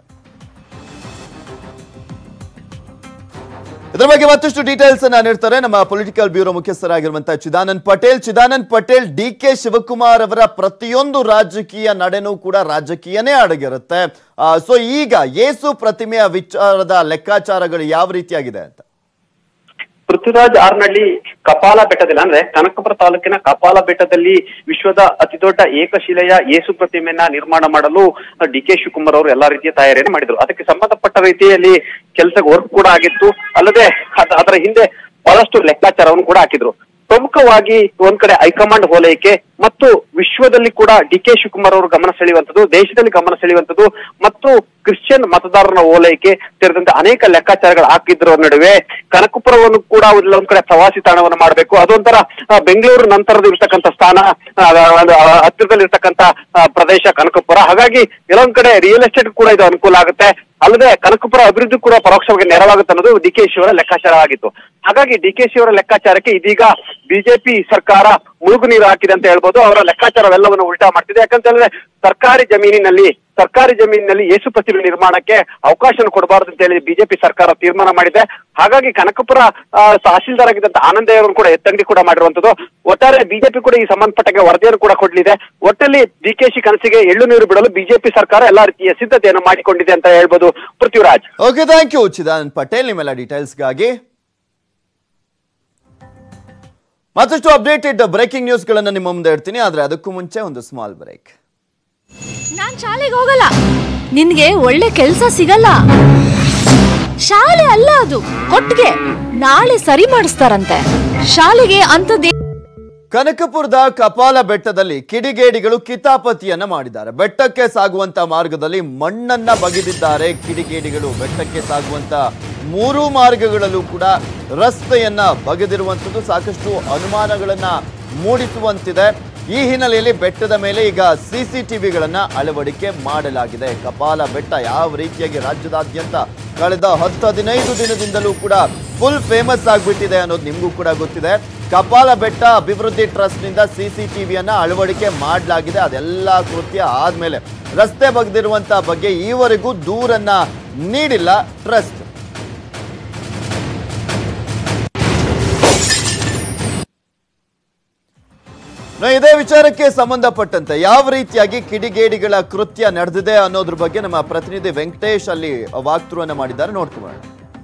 ಇದರ ಬಗ್ಗೆ ಮತ್ತಷ್ಟು ಡೀಟೇಲ್ಸ್ ಅನ್ನ ನೀಡ್ತಾರೆ ನಮ್ಮ ಪೊಲಿಟಿಕಲ್ ಬ್ಯೂರೋ ಮುಖ್ಯಸ್ಥರಾಗಿರುವಂತಹ ಚಿದಾನಂದ್ ಪಟೇಲ್ ಚಿದಾನಂದ್ ಪಟೇಲ್ ಡಿ ಕೆ ಶಿವಕುಮಾರ್ ಅವರ ಪ್ರತಿಯೊಂದು ರಾಜಕೀಯ ನಡೆನೂ ಕೂಡ ರಾಜಕೀಯನೇ ಅಡಗಿರುತ್ತೆ ಸೊ ಈಗ ಯೇಸು ಪ್ರತಿಮೆಯ ವಿಚಾರದ ಲೆಕ್ಕಾಚಾರಗಳು ಯಾವ ರೀತಿಯಾಗಿದೆ ಅಂತ ಪೃಥ್ವಿರಾಜ್ ಆರ್ನಳ್ಳಿ ಕಪಾಲ ಬೆಟ್ಟದಲ್ಲಿ ಅಂದ್ರೆ ಕನಕಪುರ ತಾಲೂಕಿನ ಕಪಾಲ ಬೆಟ್ಟದಲ್ಲಿ ವಿಶ್ವದ ಅತಿ ದೊಡ್ಡ ಏಕಶಿಲೆಯ ಯೇಸು ಪ್ರತಿಮೆಯನ್ನ ನಿರ್ಮಾಣ ಮಾಡಲು ಡಿ ಕೆ ಶಿವಕುಮಾರ್ ಅವರು ಎಲ್ಲಾ ರೀತಿಯ ತಯಾರಿಯನ್ನು ಮಾಡಿದ್ರು ಅದಕ್ಕೆ ಸಂಬಂಧಪಟ್ಟ ರೀತಿಯಲ್ಲಿ ಕೆಲಸ ವರ್ಕ್ ಕೂಡ ಆಗಿತ್ತು ಅಲ್ಲದೆ ಅದ- ಅದರ ಹಿಂದೆ ಬಹಳಷ್ಟು ಲೆಕ್ಕಾಚಾರವನ್ನು ಕೂಡ ಹಾಕಿದ್ರು ಪ್ರಮುಖವಾಗಿ ಒಂದ್ ಕಡೆ ಹೈಕಮಾಂಡ್ ಹೋಲೈಕೆ ಮತ್ತು ವಿಶ್ವದಲ್ಲಿ ಕೂಡ ಡಿ ಕೆ ಶಿವಕುಮಾರ್ ಅವರು ಗಮನ ಸೆಳೆಯುವಂಥದ್ದು ದೇಶದಲ್ಲಿ ಗಮನ ಸೆಳೆಯುವಂಥದ್ದು ಮತ್ತು ಕ್ರಿಶ್ಚಿಯನ್ ಮತದಾರರ ಓಲೈಕೆ ಸೇರಿದಂತೆ ಅನೇಕ ಲೆಕ್ಕಾಚಾರಗಳು ಹಾಕಿದ್ರ ನಡುವೆ ಕನಕಪುರವನ್ನು ಕೂಡ ಒಂದ್ ಒಂದ್ ಕಡೆ ಪ್ರವಾಸಿ ತಾಣವನ್ನು ಮಾಡಬೇಕು ಅದೊಂಥರ ಆ, ಬೆಂಗಳೂರು ನಂತರದ ಇರ್ತಕ್ಕಂಥ ಸ್ಥಾನ ಆ, ಅದು, ಆ, ಹತ್ತಿರದಲ್ಲಿರ್ತಕ್ಕಂಥ ಆ, ಪ್ರದೇಶ ಕನಕಪುರ ಹಾಗಾಗಿ ಎಲ್ಲೊಂದ್ ಕಡೆ ರಿಯಲ್ ಎಸ್ಟೇಟ್ ಕೂಡ ಇದು ಅನುಕೂಲ ಆಗುತ್ತೆ ಅಲ್ಲದೆ ಕನಕಪುರ ಅಭಿವೃದ್ಧಿ ಕೂಡ ಪರೋಕ್ಷವಾಗಿ ನೆರವಾಗುತ್ತೆ ಅನ್ನೋದು ಡಿ ಕೆ ಶಿವರ ಲೆಕ್ಕಾಚಾರ ಆಗಿತ್ತು ಹಾಗಾಗಿ ಡಿ ಕೆ ಶಿವರ ಲೆಕ್ಕಾಚಾರಕ್ಕೆ ಇದೀಗ ಬಿಜೆಪಿ ಸರ್ಕಾರ ಮುಳುಗು ನೀರು ಹಾಕಿದೆ ಅಂತ ಹೇಳ್ಬೋದು ಅವರ ಲೆಕ್ಕಾಚಾರವೆಲ್ಲವನ್ನು ಉಲ್ಟಾ ಮಾಡ್ತಿದೆ ಯಾಕಂತ ಹೇಳಿದ್ರೆ ಸರ್ಕಾರಿ ಜಮೀನಿನಲ್ಲಿ ಸರ್ಕಾರಿ ಜಮೀನಿನಲ್ಲಿ ಯೇಸು ಪ್ರತಿಮೆ ನಿರ್ಮಾಣಕ್ಕೆ ಅವಕಾಶ ಕೊಡಬಾರದು ಅಂತ ಹೇಳಿ ಬಿಜೆಪಿ ಸರ್ಕಾರ ತೀರ್ಮಾನ ಮಾಡಿದೆ ಹಾಗಾಗಿ ಕನಕಪುರ ಆ, ತಹಶೀಲ್ದಾರ್ ಆಗಿದ್ದಂತ ಆನಂದಯ್ಯವರು ಕೂಡ ಎತ್ತಂಗಡಿ ಕೂಡ ಮಾಡಿರುವಂತದ್ದು ಒಟ್ಟಾರೆ ಬಿಜೆಪಿ ಕೂಡ ಈ ಸಂಬಂಧಪಟ್ಟ ವರದಿಯನ್ನು ಕೂಡ ಕೊಡಲಿದೆ ಒಟ್ಟಲ್ಲಿ ಡಿಕೆಶಿ ಕನಸಿಗೆ ಎಳ್ಳು ನೀರು ಬಿಡಲು ಬಿಜೆಪಿ ಸರ್ಕಾರ ಎಲ್ಲಾ ರೀತಿಯ ಸಿದ್ಧತೆಯನ್ನು ಮಾಡಿಕೊಂಡಿದೆ ಅಂತ ಹೇಳ್ಬೋದು Prithviraj okay thank you Chidanand Patel ನಿಮ್ಮೆಲ್ಲ ಡೀಟೇಲ್ಸ್ಗಾಗಿ ಮತ್ತಷ್ಟು ಅಪ್ಡೇಟೆಡ್ ಬ್ರೇಕಿಂಗ್ ನ್ಯೂಸ್ಗಳನ್ನು ನಿಮ್ಮ ಮುಂದೆ ಇಡ್ತೀನಿ ಆದ್ರೆ ಅದಕ್ಕೂ ಮುಂಚೆ ಒಂದು ಸ್ಮಾಲ್ ಬ್ರೇಕ್ ನಾನ್ ಶಾಲೆಗೆ ಹೋಗಲ್ಲ ನಿನ್ಗೆ ಒಳ್ಳೆ ಕೆಲ್ಸ ಸಿಗಲ್ಲ ಶಾಲೆ ಅಲ್ಲ ಅದು ಕೊಟ್ಟಿಗೆ ನಾಳೆ ಸರಿ ಮಾಡಿಸ್ತಾರಂತೆ ಶಾಲೆಗೆ ಅಂತದೇ ಕನಕಪುರದ ಕಪಾಲ ಬೆಟ್ಟದಲ್ಲಿ ಕಿಡಿಗೇಡಿಗಳು ಕಿತಾಪತಿಯನ್ನ ಮಾಡಿದ್ದಾರೆ ಬೆಟ್ಟಕ್ಕೆ ಸಾಗುವಂತ ಮಾರ್ಗದಲ್ಲಿ ಮಣ್ಣನ್ನ ಬಗೆದಿದ್ದಾರೆ ಕಿಡಿಗೇಡಿಗಳು ಬೆಟ್ಟಕ್ಕೆ ಸಾಗುವಂತ ಮೂರು ಮಾರ್ಗಗಳಲ್ಲೂ ಕೂಡ ರಸ್ತೆಯನ್ನ ಬಗೆದಿರುವಂಥದ್ದು ಸಾಕಷ್ಟು ಅನುಮಾನಗಳನ್ನ ಮೂಡಿಸುವಂತಿದೆ ಈ ಹಿನ್ನೆಲೆಯಲ್ಲಿ ಬೆಟ್ಟದ ಮೇಲೆ ಈಗ ಸಿಸಿಟಿವಿಗಳನ್ನ ಅಳವಡಿಕೆ ಮಾಡಲಾಗಿದೆ ಕಪಾಲ ಬೆಟ್ಟ ಯಾವ ರೀತಿಯಾಗಿ ರಾಜ್ಯದಾದ್ಯಂತ ಕಳೆದ ಹತ್ತು ಹದಿನೈದು ದಿನದಿಂದಲೂ ಕೂಡ ಫುಲ್ ಫೇಮಸ್ ಆಗ್ಬಿಟ್ಟಿದೆ ಅನ್ನೋದು ನಿಮಗೂ ಕೂಡ ಗೊತ್ತಿದೆ ಕಪಾಲ ಬೆಟ್ಟ ಅಭಿವೃದ್ಧಿ ಟ್ರಸ್ಟ್ನಿಂದ ಸಿಸಿಟಿವಿಯನ್ನ ಅಳವಡಿಕೆ ಮಾಡಲಾಗಿದೆ ಅದೆಲ್ಲ ಕೃತ್ಯ ಆದ್ಮೇಲೆ ರಸ್ತೆ ಬಗ್ದಿರುವಂತ ಬಗ್ಗೆ ಈವರೆಗೂ ದೂರನ್ನ ನೀಡಿಲ್ಲ ಟ್ರಸ್ಟ್ ನಾ ಇದೇ ವಿಚಾರಕ್ಕೆ ಸಂಬಂಧಪಟ್ಟಂತೆ ಯಾವ ರೀತಿಯಾಗಿ ಕಿಡಿಗೇಡಿಗಳ ಕೃತ್ಯ ನಡೆದಿದೆ ಅನ್ನೋದ್ರ ಬಗ್ಗೆ ನಮ್ಮ ಪ್ರತಿನಿಧಿ ವೆಂಕಟೇಶ್ ಅಲ್ಲಿ ವಾಕ್ತೃವನ್ನ ಮಾಡಿದ್ದಾರೆ ನೋಡ್ಕೊಳ್ಳೋಣ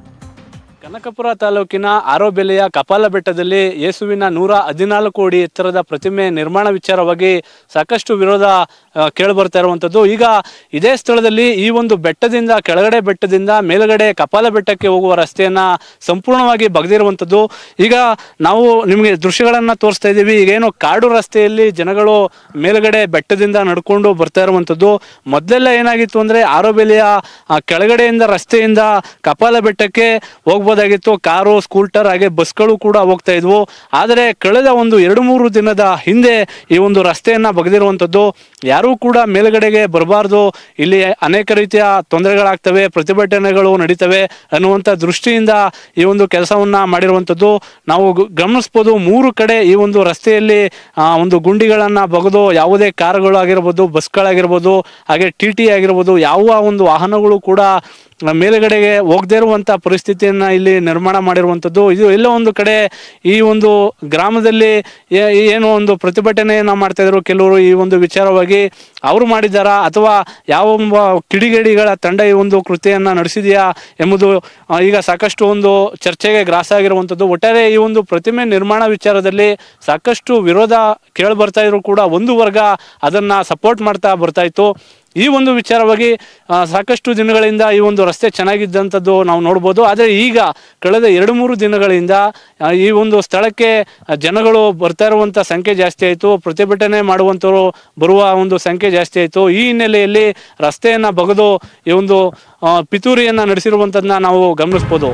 ಕನಕಪುರ ತಾಲೂಕಿನ ಆರೋಬೆಲೆಯ ಕಪಾಲ ಬೆಟ್ಟದಲ್ಲಿ ಯೇಸುವಿನ ನೂರ ಹದಿನಾಲ್ಕು ಅಡಿ ಎತ್ತರದ ಪ್ರತಿಮೆ ನಿರ್ಮಾಣ ವಿಚಾರವಾಗಿ ಸಾಕಷ್ಟು ವಿರೋಧ ಆ, ಕೇಳಿಬರ್ತಾ ಇರುವಂಥದ್ದು ಈಗ ಇದೇ ಸ್ಥಳದಲ್ಲಿ ಈ ಒಂದು ಬೆಟ್ಟದಿಂದ ಕೆಳಗಡೆ ಬೆಟ್ಟದಿಂದ ಮೇಲ್ಗಡೆ ಕಪಾಲ ಬೆಟ್ಟಕ್ಕೆ ಹೋಗುವ ರಸ್ತೆಯನ್ನ ಸಂಪೂರ್ಣವಾಗಿ ಬಗ್ದಿರುವಂಥದ್ದು ಈಗ ನಾವು ನಿಮಗೆ ದೃಶ್ಯಗಳನ್ನ ತೋರಿಸ್ತಾ ಇದ್ದೀವಿ ಈಗೇನು ಕಾಡು ರಸ್ತೆಯಲ್ಲಿ ಜನಗಳು ಮೇಲ್ಗಡೆ ಬೆಟ್ಟದಿಂದ ನಡ್ಕೊಂಡು ಬರ್ತಾ ಇರುವಂಥದ್ದು ಮೊದಲೆಲ್ಲ ಏನಾಗಿತ್ತು ಅಂದ್ರೆ ಆರೋಬೆಲೆಯ ಆ, ಕೆಳಗಡೆಯಿಂದ ರಸ್ತೆಯಿಂದ ಕಪಾಲ ಬೆಟ್ಟಕ್ಕೆ ಹೋಗ್ಬೋದಾಗಿತ್ತು ಕಾರು ಸ್ಕೂಟರ್ ಹಾಗೆ ಬಸ್ಗಳು ಕೂಡ ಹೋಗ್ತಾ ಇದ್ವು ಆದರೆ ಕಳೆದ ಒಂದು ಎರಡು ಮೂರು ದಿನದ ಹಿಂದೆ ಈ ಒಂದು ರಸ್ತೆಯನ್ನ ಬಗೆದಿರುವಂಥದ್ದು ಯಾರೂ ಕೂಡ ಮೇಲ್ಗಡೆಗೆ ಬರಬಾರ್ದು ಇಲ್ಲಿ ಅನೇಕ ರೀತಿಯ ತೊಂದರೆಗಳಾಗ್ತವೆ ಪ್ರತಿಭಟನೆಗಳು ನಡೀತವೆ ಅನ್ನುವಂಥ ದೃಷ್ಟಿಯಿಂದ ಈ ಒಂದು ಕೆಲಸವನ್ನ ಮಾಡಿರುವಂಥದ್ದು ನಾವು ಗ- ಗಮನಿಸ್ಬೋದು ಮೂರು ಕಡೆ ಈ ಒಂದು ರಸ್ತೆಯಲ್ಲಿ ಆ, ಒಂದು ಗುಂಡಿಗಳನ್ನ ಬಗೆದು ಯಾವುದೇ ಕಾರುಗಳು ಆಗಿರ್ಬೋದು ಬಸ್ಗಳಾಗಿರ್ಬೋದು ಹಾಗೆ ಟಿ ಟಿ ಆಗಿರ್ಬೋದು ಯಾವ ಒಂದು ವಾಹನಗಳು ಕೂಡ ಮೇಲುಗಡೆಗೆ ಹೋಗದೇ ಇರುವಂತ ಪರಿಸ್ಥಿತಿಯನ್ನ ಇಲ್ಲಿ ನಿರ್ಮಾಣ ಮಾಡಿರುವಂಥದ್ದು ಇದು ಎಲ್ಲೋ ಒಂದು ಕಡೆ ಈ ಒಂದು ಗ್ರಾಮದಲ್ಲಿ ಏ- ಏನು ಒಂದು ಪ್ರತಿಭಟನೆಯನ್ನ ಮಾಡ್ತಾ ಇದ್ರು ಕೆಲವರು ಈ ಒಂದು ವಿಚಾರವಾಗಿ ಅವರು ಮಾಡಿದಾರಾ ಅಥವಾ ಯಾವ ಒಬ್ಬ ಕಿಡಿಗೇಡಿಗಳ ತಂಡ ಈ ಒಂದು ಕೃತಿಯನ್ನ ನಡೆಸಿದೆಯಾ ಎಂಬುದು ಆ, ಈಗ ಸಾಕಷ್ಟು ಒಂದು ಚರ್ಚೆಗೆ ಗ್ರಾಸ ಆಗಿರುವಂಥದ್ದು ಒಟ್ಟಾರೆ ಈ ಒಂದು ಪ್ರತಿಮೆ ನಿರ್ಮಾಣ ವಿಚಾರದಲ್ಲಿ ಸಾಕಷ್ಟು ವಿರೋಧ ಕೇಳಿ ಬರ್ತಾ ಇದ್ರು ಕೂಡ ಒಂದು ವರ್ಗ ಅದನ್ನ ಸಪೋರ್ಟ್ ಮಾಡ್ತಾ ಬರ್ತಾ ಇತ್ತು ಈ ಒಂದು ವಿಚಾರವಾಗಿ ಆ, ಸಾಕಷ್ಟು ದಿನಗಳಿಂದ ಈ ಒಂದು ರಸ್ತೆ ಚೆನ್ನಾಗಿದ್ದಂಥದ್ದು ನಾವು ನೋಡ್ಬೋದು ಆದರೆ ಈಗ ಕಳೆದ ಎರಡು ಮೂರು ದಿನಗಳಿಂದ ಆ, ಈ ಒಂದು ಸ್ಥಳಕ್ಕೆ ಆ, ಜನಗಳು ಬರ್ತಾ ಇರುವಂಥ ಸಂಖ್ಯೆ ಜಾಸ್ತಿ ಆಯಿತು ಪ್ರತಿಭಟನೆ ಮಾಡುವಂಥವ್ರು ಬರುವ ಒಂದು ಸಂಖ್ಯೆ ಜಾಸ್ತಿ ಆಯಿತು ಈ ಹಿನ್ನೆಲೆಯಲ್ಲಿ ರಸ್ತೆಯನ್ನು ಬಗೆದು ಈ ಒಂದು ಆ, ಪಿತೂರಿಯನ್ನು ನಡೆಸಿರುವಂಥದ್ದನ್ನ ನಾವು ಗಮನಿಸ್ಬೋದು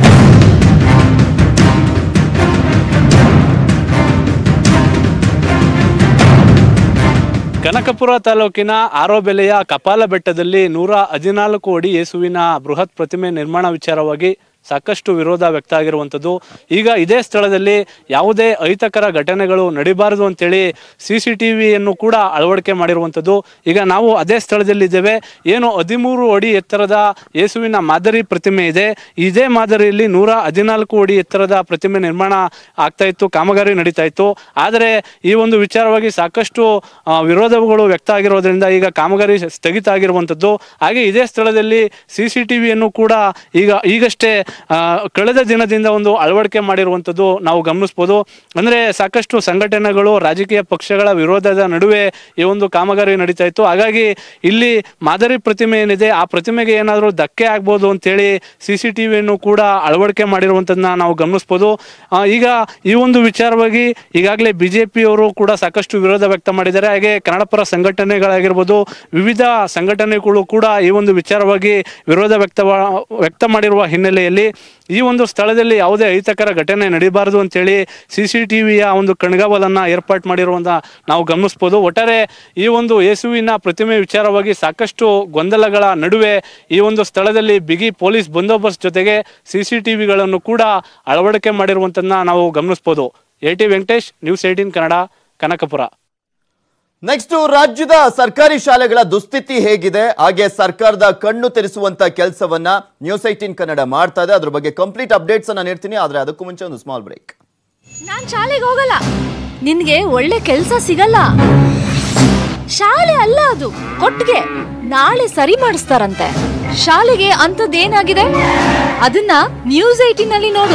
ಕನಕಪುರ ತಾಲೂಕಿನ ಆರೋಬೆಲೆಯ ಕಪಾಲ ಬೆಟ್ಟದಲ್ಲಿ ನೂರ ಹದಿನಾಲ್ಕು ಅಡಿ ಯೇಸುವಿನ ಬೃಹತ್ ಪ್ರತಿಮೆ ನಿರ್ಮಾಣ ವಿಚಾರವಾಗಿ ಸಾಕಷ್ಟು ವಿರೋಧ ವ್ಯಕ್ತ ಆಗಿರುವಂಥದ್ದು ಈಗ ಇದೇ ಸ್ಥಳದಲ್ಲಿ ಯಾವುದೇ ಅಹಿತಕರ ಘಟನೆಗಳು ನಡಿಬಾರದು ಅಂತೇಳಿ ಸಿ ಸಿ ಟಿ ವಿಯನ್ನು ಕೂಡ ಅಳವಡಿಕೆ ಮಾಡಿರುವಂಥದ್ದು ಈಗ ನಾವು ಅದೇ ಸ್ಥಳದಲ್ಲಿದ್ದೇವೆ ಏನು ಹದಿಮೂರು ಅಡಿ ಎತ್ತರದ ಯೇಸುವಿನ ಮಾದರಿ ಪ್ರತಿಮೆ ಇದೆ ಇದೇ ಮಾದರಿಯಲ್ಲಿ ನೂರ ಹದಿನಾಲ್ಕು ಅಡಿ ಎತ್ತರದ ಪ್ರತಿಮೆ ನಿರ್ಮಾಣ ಆಗ್ತಾ ಇತ್ತು ಕಾಮಗಾರಿ ನಡೀತಾ ಇತ್ತು ಆದರೆ ಈ ಒಂದು ವಿಚಾರವಾಗಿ ಸಾಕಷ್ಟು ಆ, ವಿರೋಧಗಳು ವ್ಯಕ್ತ ಆಗಿರೋದ್ರಿಂದ ಈಗ ಕಾಮಗಾರಿ ಸ್ಥಗಿತ ಆಗಿರುವಂಥದ್ದು ಹಾಗೆ ಇದೇ ಸ್ಥಳದಲ್ಲಿ ಸಿ ಸಿ ಟಿ ವಿಯನ್ನು ಕೂಡ ಈಗ ಈಗಷ್ಟೇ ಆ, ಕಳೆದ ದಿನದಿಂದ ಒಂದು ಅಳವಡಿಕೆ ಮಾಡಿರುವಂಥದ್ದು ನಾವು ಗಮನಿಸ್ಬೋದು ಅಂದ್ರೆ ಸಾಕಷ್ಟು ಸಂಘಟನೆಗಳು ರಾಜಕೀಯ ಪಕ್ಷಗಳ ವಿರೋಧದ ನಡುವೆ ಈ ಒಂದು ಕಾಮಗಾರಿ ನಡೀತಾ ಇತ್ತು ಹಾಗಾಗಿ ಇಲ್ಲಿ ಮಾದರಿ ಪ್ರತಿಮೆ ಏನಿದೆ ಆ ಪ್ರತಿಮೆಗೆ ಏನಾದರೂ ಧಕ್ಕೆ ಆಗ್ಬೋದು ಅಂತೇಳಿ ಸಿ ಸಿ ಟಿ ವಿಯನ್ನು ಕೂಡ ಅಳವಡಿಕೆ ಮಾಡಿರುವಂಥದ್ದನ್ನ ನಾವು ಗಮನಿಸ್ಬೋದು ಆ, ಈಗ ಈ ಒಂದು ವಿಚಾರವಾಗಿ ಈಗಾಗಲೇ ಬಿಜೆಪಿಯವರು ಕೂಡ ಸಾಕಷ್ಟು ವಿರೋಧ ವ್ಯಕ್ತ ಮಾಡಿದ್ದಾರೆ ಹಾಗೆ ಕನ್ನಡಪರ ಸಂಘಟನೆಗಳಾಗಿರ್ಬೋದು ವಿವಿಧ ಸಂಘಟನೆಗಳು ಕೂಡ ಈ ಒಂದು ವಿಚಾರವಾಗಿ ವಿರೋಧ ವ್ಯಕ್ತ ವ್ಯಕ್ತ ಮಾಡಿರುವ ಹಿನ್ನೆಲೆಯಲ್ಲಿ ಈ ಒಂದು ಸ್ಥಳದಲ್ಲಿ ಯಾವುದೇ ಅಹಿತಕರ ಘಟನೆ ನಡೀಬಾರದು ಅಂತೇಳಿ ಸಿ ಸಿ ಟಿ ವಿಯ ಒಂದು ಕಣ್ಗಾವಲನ್ನ ಏರ್ಪಾಟ್ ಮಾಡಿರುವಂತ ನಾವು ಗಮನಿಸ್ಬೋದು ಒಟ್ಟಾರೆ ಈ ಒಂದು ಯೇಸುವಿನ ಪ್ರತಿಮೆ ವಿಚಾರವಾಗಿ ಸಾಕಷ್ಟು ಗೊಂದಲಗಳ ನಡುವೆ ಈ ಒಂದು ಸ್ಥಳದಲ್ಲಿ ಬಿಗಿ ಪೊಲೀಸ್ ಬಂದೋಬಸ್ತ್ ಜೊತೆಗೆ ಸಿ ಸಿ ಟಿ ವಿಗಳನ್ನು ಕೂಡ ಅಳವಡಿಕೆ ಮಾಡಿರುವಂತದನ್ನ ನಾವು ಗಮನಿಸ್ಬೋದು A T Venkatesh news eighteen Kannada Kanakapura next ರಾಜ್ಯದ ಸರ್ಕಾರಿ ಶಾಲೆಗಳ ದುಸ್ಥಿತಿ ಹೇಗಿದೆ ಹಾಗೆ ಸರ್ಕಾರದ ಕಣ್ಣು ತೆರೆಸುವಂತ ಕೆಲಸವನ್ನ ನ್ಯೂಸ್ ಐಟೀನ್ ಕನ್ನಡ ಮಾಡ್ತಾ ಇದೆ ಅದ್ರ ಬಗ್ಗೆ ಕಂಪ್ಲೀಟ್ ಅಪ್ಡೇಟ್ಸ್ ಅನ್ನ ನೀಡ್ತೀನಿ ಆದ್ರೆ ಅದಕ್ಕೂ ಮುಂಚೆ ಒಂದು ಸ್ಮಾಲ್ ಬ್ರೇಕ್ ನಾನ್ ಶಾಲೆಗೆ ಹೋಗಲ್ಲ ನಿನ್ಗೆ ಒಳ್ಳೆ ಕೆಲ್ಸ ಸಿಗಲ್ಲ ಶಾಲೆ ಅಲ್ಲ ಅದು ಕೊಟ್ಟಿಗೆ ನಾಳೆ ಸರಿ ಮಾಡಿಸ್ತಾರಂತೆ ಶಾಲೆಗೆ ಅಂಥದ್ದೇನಾಗಿದೆ ಅದನ್ನ ನ್ಯೂಸ್ ಏಟಿನ್ ಅಲ್ಲಿ ನೋಡು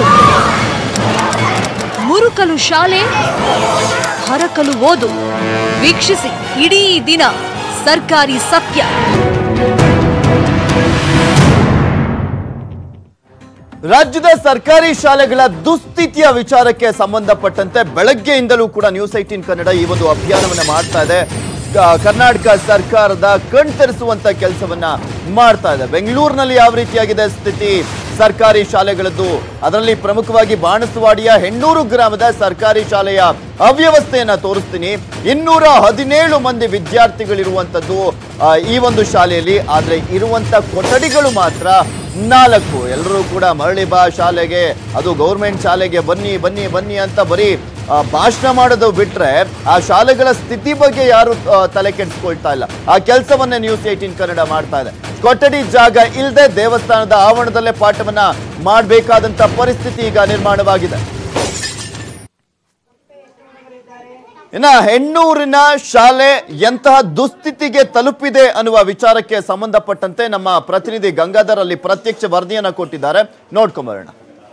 ಮುರುಕಲು ಶಾಲೆ ಹರಕಲು ಓದು ವೀಕ್ಷಿಸಿ ಇಡೀ ದಿನ ಸರ್ಕಾರಿ ಸತ್ಯ ರಾಜ್ಯದ ಸರ್ಕಾರಿ ಶಾಲೆಗಳ ದುಸ್ಥಿತಿಯ ವಿಚಾರಕ್ಕೆ ಸಂಬಂಧಪಟ್ಟಂತೆ ಬೆಳಗ್ಗೆಯಿಂದಲೂ ಕೂಡ ನ್ಯೂಸ್ ಏಟೀನ್ ಕನ್ನಡ ಈ ಒಂದು ಅಭಿಯಾನವನ್ನ ಮಾಡ್ತಾ ಇದೆ ಕ- ಕರ್ನಾಟಕ ಸರ್ಕಾರದ ಕಣ್ತರಿಸುವಂತ ಕೆಲಸವನ್ನ ಮಾಡ್ತಾ ಇದೆ ಬೆಂಗಳೂರಿನಲ್ಲಿ ಯಾವ ರೀತಿಯಾಗಿದೆ ಸ್ಥಿತಿ ಸರ್ಕಾರಿ ಶಾಲೆಗಳದ್ದು ಅದರಲ್ಲಿ ಪ್ರಮುಖವಾಗಿ ಬಾಣಸವಾಡಿಯ ಹೆಣ್ಣೂರು ಗ್ರಾಮದ ಸರ್ಕಾರಿ ಶಾಲೆಯ ಅವ್ಯವಸ್ಥೆಯನ್ನ ತೋರಿಸ್ತೀನಿ ಇನ್ನೂರ ಹದಿನೇಳು ಮಂದಿ ವಿದ್ಯಾರ್ಥಿಗಳಿರುವಂತದ್ದು ಆ, ಈ ಒಂದು ಶಾಲೆಯಲ್ಲಿ ಆದ್ರೆ ಇರುವಂತ ಕೊಠಡಿಗಳು ಮಾತ್ರ ನಾಲ್ಕು ಎಲ್ಲರೂ ಕೂಡ ಮರಳಿ ಬಾ ಶಾಲೆಗೆ ಅದು ಗೌರ್ಮೆಂಟ್ ಶಾಲೆಗೆ ಬನ್ನಿ ಬನ್ನಿ ಬನ್ನಿ ಅಂತ ಬರೀ ಆ, ಭಾಷಣ ಮಾಡೋದು ಬಿಟ್ರೆ ಆ ಶಾಲೆಗಳ ಸ್ಥಿತಿ ಬಗ್ಗೆ ಯಾರು ಆ, ತಲೆ ಕೆಡಿಸ್ಕೊಳ್ತಾ ಇಲ್ಲ ಆ ಕೆಲಸವನ್ನೇ ನ್ಯೂಸ್ ಏಟೀನ್ ಕನ್ನಡ ಮಾಡ್ತಾ ಇದೆ ಕೊಠಡಿ ಜಾಗ ಇಲ್ಲದೆ ದೇವಸ್ಥಾನದ ಆವರಣದಲ್ಲೇ ಪಾಠವನ್ನ ಮಾಡಬೇಕಾದಂತ ಪರಿಸ್ಥಿತಿ ಈಗ ನಿರ್ಮಾಣವಾಗಿದೆ ಇನ್ನ ಹೆಣ್ಣೂರಿನ ಶಾಲೆ ಎಂತಹ ದುಸ್ಥಿತಿಗೆ ತಲುಪಿದೆ ಅನ್ನುವ ವಿಚಾರಕ್ಕೆ ಸಂಬಂಧಪಟ್ಟಂತೆ ನಮ್ಮ ಪ್ರತಿನಿಧಿ ಗಂಗಾಧರ್ ಅಲ್ಲಿ ಪ್ರತ್ಯಕ್ಷ ವರದಿಯನ್ನ ಕೊಟ್ಟಿದ್ದಾರೆ ನೋಡ್ಕೊಂಬರೋಣ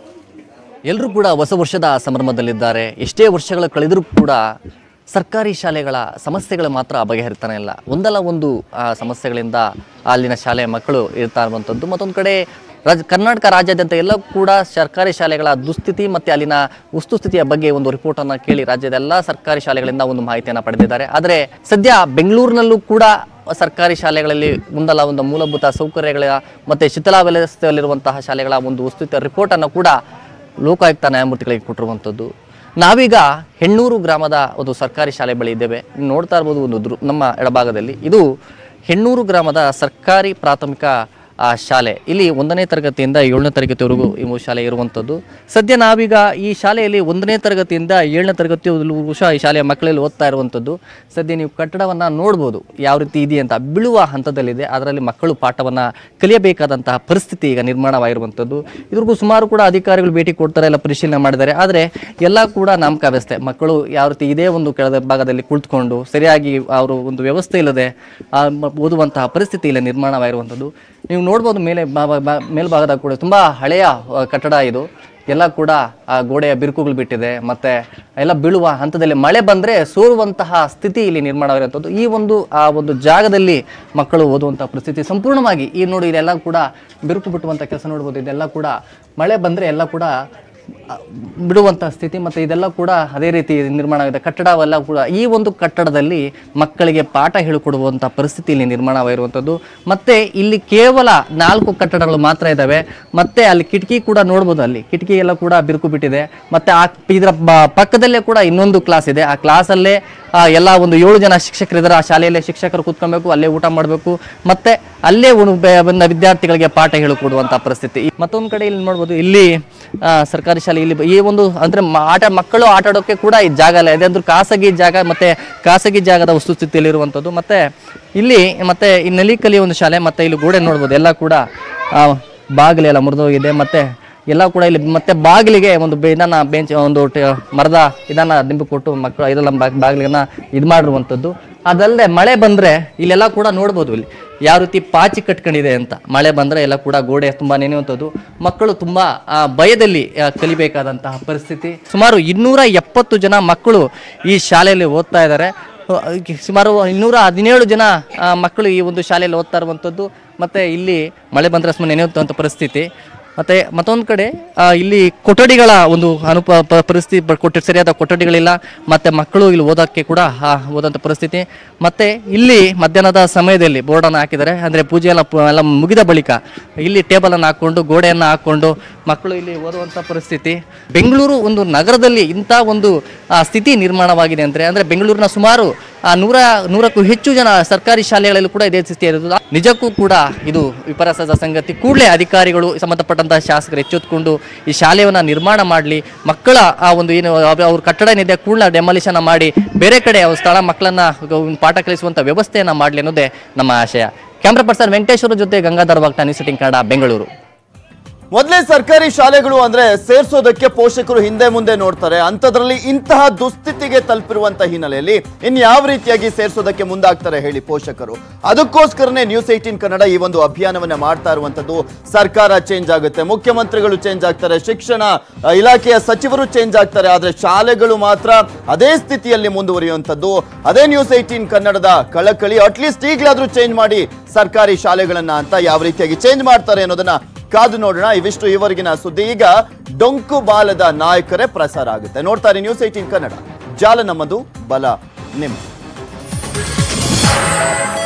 ಎಲ್ಲರೂ ಕೂಡ ಹೊಸ ವರ್ಷದ ಸಂಭ್ರಮದಲ್ಲಿದ್ದಾರೆ ಎಷ್ಟೇ ವರ್ಷಗಳು ಕಳೆದರೂ ಕೂಡ ಸರ್ಕಾರಿ ಶಾಲೆಗಳ ಸಮಸ್ಯೆಗಳು ಮಾತ್ರ ಬಗೆಹರಿತಾನೆ ಇಲ್ಲ ಒಂದಲ್ಲ ಒಂದು ಆ, ಸಮಸ್ಯೆಗಳಿಂದ ಅಲ್ಲಿನ ಶಾಲೆಯ ಮಕ್ಕಳು ಇರ್ತಾ ಇರುವಂಥದ್ದು ಮತ್ತೊಂದು ಕಡೆ ರಾಜ ಕರ್ನಾಟಕ ರಾಜ್ಯಾದ್ಯಂತ ಎಲ್ಲ ಕೂಡ ಸರ್ಕಾರಿ ಶಾಲೆಗಳ ದುಸ್ಥಿತಿ ಮತ್ತು ಅಲ್ಲಿನ ವಸ್ತುಸ್ಥಿತಿಯ ಬಗ್ಗೆ ಒಂದು ರಿಪೋರ್ಟನ್ನು ಕೇಳಿ ರಾಜ್ಯದ ಎಲ್ಲ ಸರ್ಕಾರಿ ಶಾಲೆಗಳಿಂದ ಒಂದು ಮಾಹಿತಿಯನ್ನು ಪಡೆದಿದ್ದಾರೆ ಆದರೆ ಸದ್ಯ ಬೆಂಗಳೂರಿನಲ್ಲೂ ಕೂಡ ಸರ್ಕಾರಿ ಶಾಲೆಗಳಲ್ಲಿ ಒಂದಲ್ಲ ಒಂದು ಮೂಲಭೂತ ಸೌಕರ್ಯಗಳ ಮತ್ತು ಶಿಥಿಲ ವ್ಯವಸ್ಥೆಯಲ್ಲಿರುವಂತಹ ಶಾಲೆಗಳ ಒಂದು ವಸ್ತುತ ರಿಪೋರ್ಟನ್ನು ಕೂಡ ಲೋಕಾಯುಕ್ತ ನ್ಯಾಯಮೂರ್ತಿಗಳಿಗೆ ಕೊಟ್ಟಿರುವಂಥದ್ದು ನಾವೀಗ ಹೆಣ್ಣೂರು ಗ್ರಾಮದ ಒಂದು ಸರ್ಕಾರಿ ಶಾಲೆ ಬಳಿ ಇದ್ದೇವೆ ನೀವು ನೋಡ್ತಾ ಇರ್ಬೋದು ಒಂದು ದೃ ನಮ್ಮ ಎಡಭಾಗದಲ್ಲಿ ಇದು ಹೆಣ್ಣೂರು ಗ್ರಾಮದ ಸರ್ಕಾರಿ ಪ್ರಾಥಮಿಕ ಆ, ಶಾಲೆ ಇಲ್ಲಿ ಒಂದನೇ ತರಗತಿಯಿಂದ ಏಳನೇ ತರಗತಿವರೆಗೂ ಈ ಮೂ- ಶಾಲೆ ಇರುವಂಥದ್ದು ಸದ್ಯ ನಾವೀಗ ಈ ಶಾಲೆಯಲ್ಲಿ ಒಂದನೇ ತರಗತಿಯಿಂದ ಏಳನೇ ತರಗತಿವರೆಗೂ ಸಹ ಈ ಶಾಲೆಯ ಮಕ್ಕಳಲ್ಲಿ ಓದ್ತಾ ಇರುವಂಥದ್ದು ಸದ್ಯ ನೀವು ಕಟ್ಟಡವನ್ನು ನೋಡ್ಬೋದು ಯಾವ ರೀತಿ ಇದೆ ಅಂತ ಬೀಳುವ ಹಂತದಲ್ಲಿದೆ ಅದರಲ್ಲಿ ಮಕ್ಕಳು ಪಾಠವನ್ನು ಕಲಿಯಬೇಕಾದಂತಹ ಪರಿಸ್ಥಿತಿ ಈಗ ನಿರ್ಮಾಣವಾಗಿರುವಂಥದ್ದು ಇದ್ರಿಗೂ ಸುಮಾರು ಕೂಡ ಅಧಿಕಾರಿಗಳು ಭೇಟಿ ಕೊಡ್ತಾರೆ ಎಲ್ಲ ಪರಿಶೀಲನೆ ಮಾಡಿದ್ದಾರೆ ಆದರೆ ಎಲ್ಲ ಕೂಡ ನಾಮಕಾವ್ಯಸ್ಥೆ ಮಕ್ಕಳು ಯಾವ ರೀತಿ ಇದೇ ಒಂದು ಕೆಳದ ಭಾಗದಲ್ಲಿ ಕುಳಿತುಕೊಂಡು ಸರಿಯಾಗಿ ಅವರು ಒಂದು ವ್ಯವಸ್ಥೆ ಇಲ್ಲದೆ ಆ, ಮ- ಓದುವಂತಹ ಪರಿಸ್ಥಿತಿ ಇಲ್ಲಿ ನಿರ್ಮಾಣವಾಗಿರುವಂಥದ್ದು ನೀವು ನೋಡ್ಬೋದು ಮೇಲೆ ಬಾ- ಬಾ- ಬಾ- ಮೇಲ್ಭಾಗದಾಗ ಕೂಡ ತುಂಬ ಹಳೆಯ ಆ, ಕಟ್ಟಡ ಇದು ಎಲ್ಲ ಕೂಡ ಆ ಗೋಡೆಯ ಬಿರುಕುಗಳು ಬಿಟ್ಟಿದೆ ಮತ್ತೆ ಎಲ್ಲ ಬೀಳುವ ಹಂತದಲ್ಲಿ ಮಳೆ ಬಂದರೆ ಸೋರುವಂತಹ ಸ್ಥಿತಿ ಇಲ್ಲಿ ನಿರ್ಮಾಣವಾಗಿರುವಂಥದ್ದು ಈ ಒಂದು ಆ ಒಂದು ಜಾಗದಲ್ಲಿ ಮಕ್ಕಳು ಓದುವಂತಹ ಪರಿಸ್ಥಿತಿ ಸಂಪೂರ್ಣವಾಗಿ ಈ ನೋಡಿ ಇದೆಲ್ಲ ಕೂಡ ಬಿರುಕು ಬಿಟ್ಟುವಂಥ ಕೆಲಸ ನೋಡ್ಬೋದು ಇದೆಲ್ಲ ಕೂಡ ಮಳೆ ಬಂದರೆ ಎಲ್ಲ ಕೂಡ ಆ, ಬಿಡುವಂತಹ ಸ್ಥಿತಿ ಮತ್ತು ಇದೆಲ್ಲ ಕೂಡ ಅದೇ ರೀತಿ ನಿರ್ಮಾಣ ಆಗಿದೆ ಕಟ್ಟಡವೆಲ್ಲ ಕೂಡ ಈ ಒಂದು ಕಟ್ಟಡದಲ್ಲಿ ಮಕ್ಕಳಿಗೆ ಪಾಠ ಹೇಳಿಕೊಡುವಂಥ ಪರಿಸ್ಥಿತಿ ಇಲ್ಲಿ ನಿರ್ಮಾಣವಾಗಿರುವಂಥದ್ದು ಮತ್ತೆ ಇಲ್ಲಿ ಕೇವಲ ನಾಲ್ಕು ಕಟ್ಟಡಗಳು ಮಾತ್ರ ಇದ್ದಾವೆ ಮತ್ತೆ ಅಲ್ಲಿ ಕಿಟಕಿ ಕೂಡ ನೋಡ್ಬೋದು ಅಲ್ಲಿ ಕಿಟಕಿ ಎಲ್ಲ ಕೂಡ ಬಿರುಕು ಬಿಟ್ಟಿದೆ ಮತ್ತೆ ಆ ಇದರ ಬ- ಪಕ್ಕದಲ್ಲೇ ಕೂಡ ಇನ್ನೊಂದು ಕ್ಲಾಸ್ ಇದೆ ಆ ಕ್ಲಾಸಲ್ಲೇ ಆ, ಎಲ್ಲ ಒಂದು ಏಳು ಜನ ಶಿಕ್ಷಕರಿದ್ದಾರೆ ಆ ಶಾಲೆಯಲ್ಲೇ ಶಿಕ್ಷಕರು ಕೂತ್ಕೊಬೇಕು ಅಲ್ಲೇ ಊಟ ಮಾಡಬೇಕು ಮತ್ತೆ ಅಲ್ಲೇ ಒಂದು ಬೆ- ಬಂದ ವಿದ್ಯಾರ್ಥಿಗಳಿಗೆ ಪಾಠ ಹೇಳಿಕೊಡುವಂಥ ಪರಿಸ್ಥಿತಿ ಮತ್ತೊಂದು ಕಡೆ ಇಲ್ಲಿ ನೋಡ್ಬೋದು ಇಲ್ಲಿ ಆ, ಸರ್ಕಾರಿ ಶಾಲೆ ಇಲ್ಲಿ ಈ ಒಂದು ಅಂದ್ರೆ ಮ- ಆಟ ಮಕ್ಕಳು ಆಟ ಆಡೋಕೆ ಕೂಡ ಈ ಜಾಗ ಇಲ್ಲ ಇದೆ ಅಂದ್ರೆ ಖಾಸಗಿ ಜಾಗ ಮತ್ತೆ ಖಾಸಗಿ ಜಾಗದ ವಸ್ತುಸ್ಥಿತಿಯಲ್ಲಿ ಇರುವಂಥದ್ದು ಮತ್ತೆ ಇಲ್ಲಿ ಮತ್ತೆ ಈ ನಲಿಕಲಿ ಒಂದು ಶಾಲೆ ಮತ್ತೆ ಇಲ್ಲಿ ಗೋಡೆ ನೋಡ್ಬೋದು ಎಲ್ಲ ಕೂಡ ಆ, ಬಾಗಿಲೆಲ್ಲ ಮುರಿದೋಗಿದೆ ಮತ್ತೆ ಎಲ್ಲ ಕೂಡ ಇಲ್ಲಿ ಮತ್ತೆ ಬಾಗಿಲಿಗೆ ಒಂದು ಬೆ- ಇದನ್ನ ಬೆಂಚ್ ಒಂದು ಟ- ಮರದ ಇದನ್ನ ದಿಂಬು ಕೊಟ್ಟು ಮಕ್ಕಳು ಇದೆಲ್ಲ ಬಾ- ಬಾಗಿಲಿಗನ್ನ ಇದು ಮಾಡಿರುವಂಥದ್ದು ಅದಲ್ಲದೆ ಮಳೆ ಬಂದ್ರೆ ಇಲ್ಲೆಲ್ಲ ಕೂಡ ನೋಡ್ಬೋದು ಇಲ್ಲಿ ಯಾವ ರೀತಿ ಪಾಚಿ ಕಟ್ಕೊಂಡಿದೆ ಅಂತ ಮಳೆ ಬಂದ್ರೆ ಎಲ್ಲ ಕೂಡ ಗೋಡೆ ತುಂಬಾ ನೆನೆಯುವಂಥದ್ದು ಮಕ್ಕಳು ತುಂಬಾ ಆ, ಭಯದಲ್ಲಿ ಆ, ಕಲಿಬೇಕಾದಂತಹ ಪರಿಸ್ಥಿತಿ ಸುಮಾರು ಇನ್ನೂರ ಎಪ್ಪತ್ತು ಜನ ಮಕ್ಕಳು ಈ ಶಾಲೆಯಲ್ಲಿ ಓದ್ತಾ ಇದ್ದಾರೆ ಅಹ್, ಸುಮಾರು ಇನ್ನೂರ ಹದಿನೇಳು ಜನ ಆ, ಮಕ್ಕಳು ಈ ಒಂದು ಶಾಲೆಯಲ್ಲಿ ಓದ್ತಾ ಇರುವಂಥದ್ದು ಮತ್ತೆ ಇಲ್ಲಿ ಮಳೆ ಬಂದ್ರೆ ಸುಮ್ಮನೆ ನೆನೆಯುವಂಥ ಪರಿಸ್ಥಿತಿ ಮತ್ತೆ ಮತ್ತೊಂದು ಕಡೆ ಆ, ಇಲ್ಲಿ ಕೊಠಡಿಗಳ ಒಂದು ಅನುಪ ಪ- ಪರಿಸ್ಥಿತಿ ಬ- ಕೊಟ್ಟ ಸರಿಯಾದ ಕೊಠಡಿಗಳಿಲ್ಲ ಮತ್ತೆ ಮಕ್ಕಳು ಇಲ್ಲಿ ಓದೋಕ್ಕೆ ಕೂಡ ಆ, ಓದಂಥ ಪರಿಸ್ಥಿತಿ ಮತ್ತೆ ಇಲ್ಲಿ ಮಧ್ಯಾಹ್ನದ ಸಮಯದಲ್ಲಿ ಬೋರ್ಡನ್ನು ಹಾಕಿದ್ದಾರೆ ಅಂದರೆ ಪೂಜೆ ಎಲ್ಲ ಪ- ಎಲ್ಲ ಮುಗಿದ ಬಳಿಕ ಇಲ್ಲಿ ಟೇಬಲನ್ನು ಹಾಕ್ಕೊಂಡು ಗೋಡೆಯನ್ನು ಹಾಕ್ಕೊಂಡು ಮಕ್ಕಳು ಇಲ್ಲಿ ಓದುವಂಥ ಪರಿಸ್ಥಿತಿ ಬೆಂಗಳೂರು ಒಂದು ನಗರದಲ್ಲಿ ಇಂಥ ಒಂದು ಆ, ಸ್ಥಿತಿ ನಿರ್ಮಾಣವಾಗಿದೆ ಅಂದರೆ ಅಂದರೆ ಬೆಂಗಳೂರಿನ ಸುಮಾರು ಆ, ನೂರ ನೂರಕ್ಕೂ ಹೆಚ್ಚು ಜನ ಸರ್ಕಾರಿ ಶಾಲೆಗಳಲ್ಲೂ ಕೂಡ ಇದೇ ಸ್ಥಿತಿ ಇರೋದು ನಿಜಕ್ಕೂ ಕೂಡ ಇದು ವಿಪರ್ಯಾಸದ ಸಂಗತಿ ಕೂಡಲೇ ಅಧಿಕಾರಿಗಳು ಸಂಬಂಧಪಟ್ಟಂತಹ ಶಾಸಕರು ಎಚ್ಚೆತ್ತುಕೊಂಡು ಈ ಶಾಲೆಯನ್ನು ನಿರ್ಮಾಣ ಮಾಡಲಿ ಮಕ್ಕಳ ಆ ಒಂದು ಏನು ಅವ್ರ ಅವ್ರ ಕಟ್ಟಡ ಏನಿದೆ ಕೂಡಲೇ ಡೆಮಾಲಿಷನ್ ಮಾಡಿ ಬೇರೆ ಕಡೆ ಅವ್ರ ಸ್ಥಳ ಮಕ್ಕಳನ್ನ ಗ- ಪಾಠ ಕಲಿಸುವಂಥ ವ್ಯವಸ್ಥೆಯನ್ನು ಮಾಡಲಿ ಅನ್ನೋದೇ ನಮ್ಮ ಆಶಯ ಕ್ಯಾಮ್ರಾ ಪರ್ಸನ್ ವೆಂಕಟೇಶ್ವರ ಜೊತೆ ಗಂಗಾಧರ್ ವಾಗ್ತಾ ನ್ಯೂಸ್ ಸಿಟಿಂಗ್ ಕನ್ನಡ ಬೆಂಗಳೂರು ಮೊದಲೇ ಸರ್ಕಾರಿ ಶಾಲೆಗಳು ಅಂದ್ರೆ ಸೇರ್ಸೋದಕ್ಕೆ ಪೋಷಕರು ಹಿಂದೆ ಮುಂದೆ ನೋಡ್ತಾರೆ ಅಂಥದ್ರಲ್ಲಿ ಇಂತಹ ದುಸ್ಥಿತಿಗೆ ತಲುಪಿರುವಂತ ಹಿನ್ನೆಲೆಯಲ್ಲಿ ಇನ್ ಯಾವ ರೀತಿಯಾಗಿ ಸೇರ್ಸೋದಕ್ಕೆ ಮುಂದಾಗ್ತಾರೆ ಹೇಳಿ ಪೋಷಕರು ಅದಕ್ಕೋಸ್ಕರನೇ ನ್ಯೂಸ್ ಏಟೀನ್ ಕನ್ನಡ ಈ ಒಂದು ಅಭಿಯಾನವನ್ನ ಮಾಡ್ತಾ ಇರುವಂತದ್ದು ಸರ್ಕಾರ ಚೇಂಜ್ ಆಗುತ್ತೆ ಮುಖ್ಯಮಂತ್ರಿಗಳು ಚೇಂಜ್ ಆಗ್ತಾರೆ ಶಿಕ್ಷಣ ಆ, ಇಲಾಖೆಯ ಸಚಿವರು ಚೇಂಜ್ ಆಗ್ತಾರೆ ಆದ್ರೆ ಶಾಲೆಗಳು ಮಾತ್ರ ಅದೇ ಸ್ಥಿತಿಯಲ್ಲಿ ಮುಂದುವರಿಯುವಂತದ್ದು ಅದೇ ನ್ಯೂಸ್ ಏಟೀನ್ ಕನ್ನಡದ ಕಳಕಳಿ ಅಟ್ಲೀಸ್ಟ್ ಈಗಲಾದ್ರೂ ಚೇಂಜ್ ಮಾಡಿ ಸರ್ಕಾರಿ ಶಾಲೆಗಳನ್ನ ಅಂತ ಯಾವ ರೀತಿಯಾಗಿ ಚೇಂಜ್ ಮಾಡ್ತಾರೆ ಅನ್ನೋದನ್ನ ಕಾದು ನೋಡೋಣ ಇವಿಷ್ಟು ಇವರೆಗಿನ ಸುದ್ದಿ ಈಗ ಡೊಂಕು ಬಾಲದ ನಾಯಕರೇ ಪ್ರಸಾರ ಆಗುತ್ತೆ ನೋಡ್ತಾರೆ ನ್ಯೂಸ್ ಏಟೀನ್ ಕನ್ನಡ ಜಾಲ ನಮ್ಮದು ಬಲ ನಿಮ್ಮ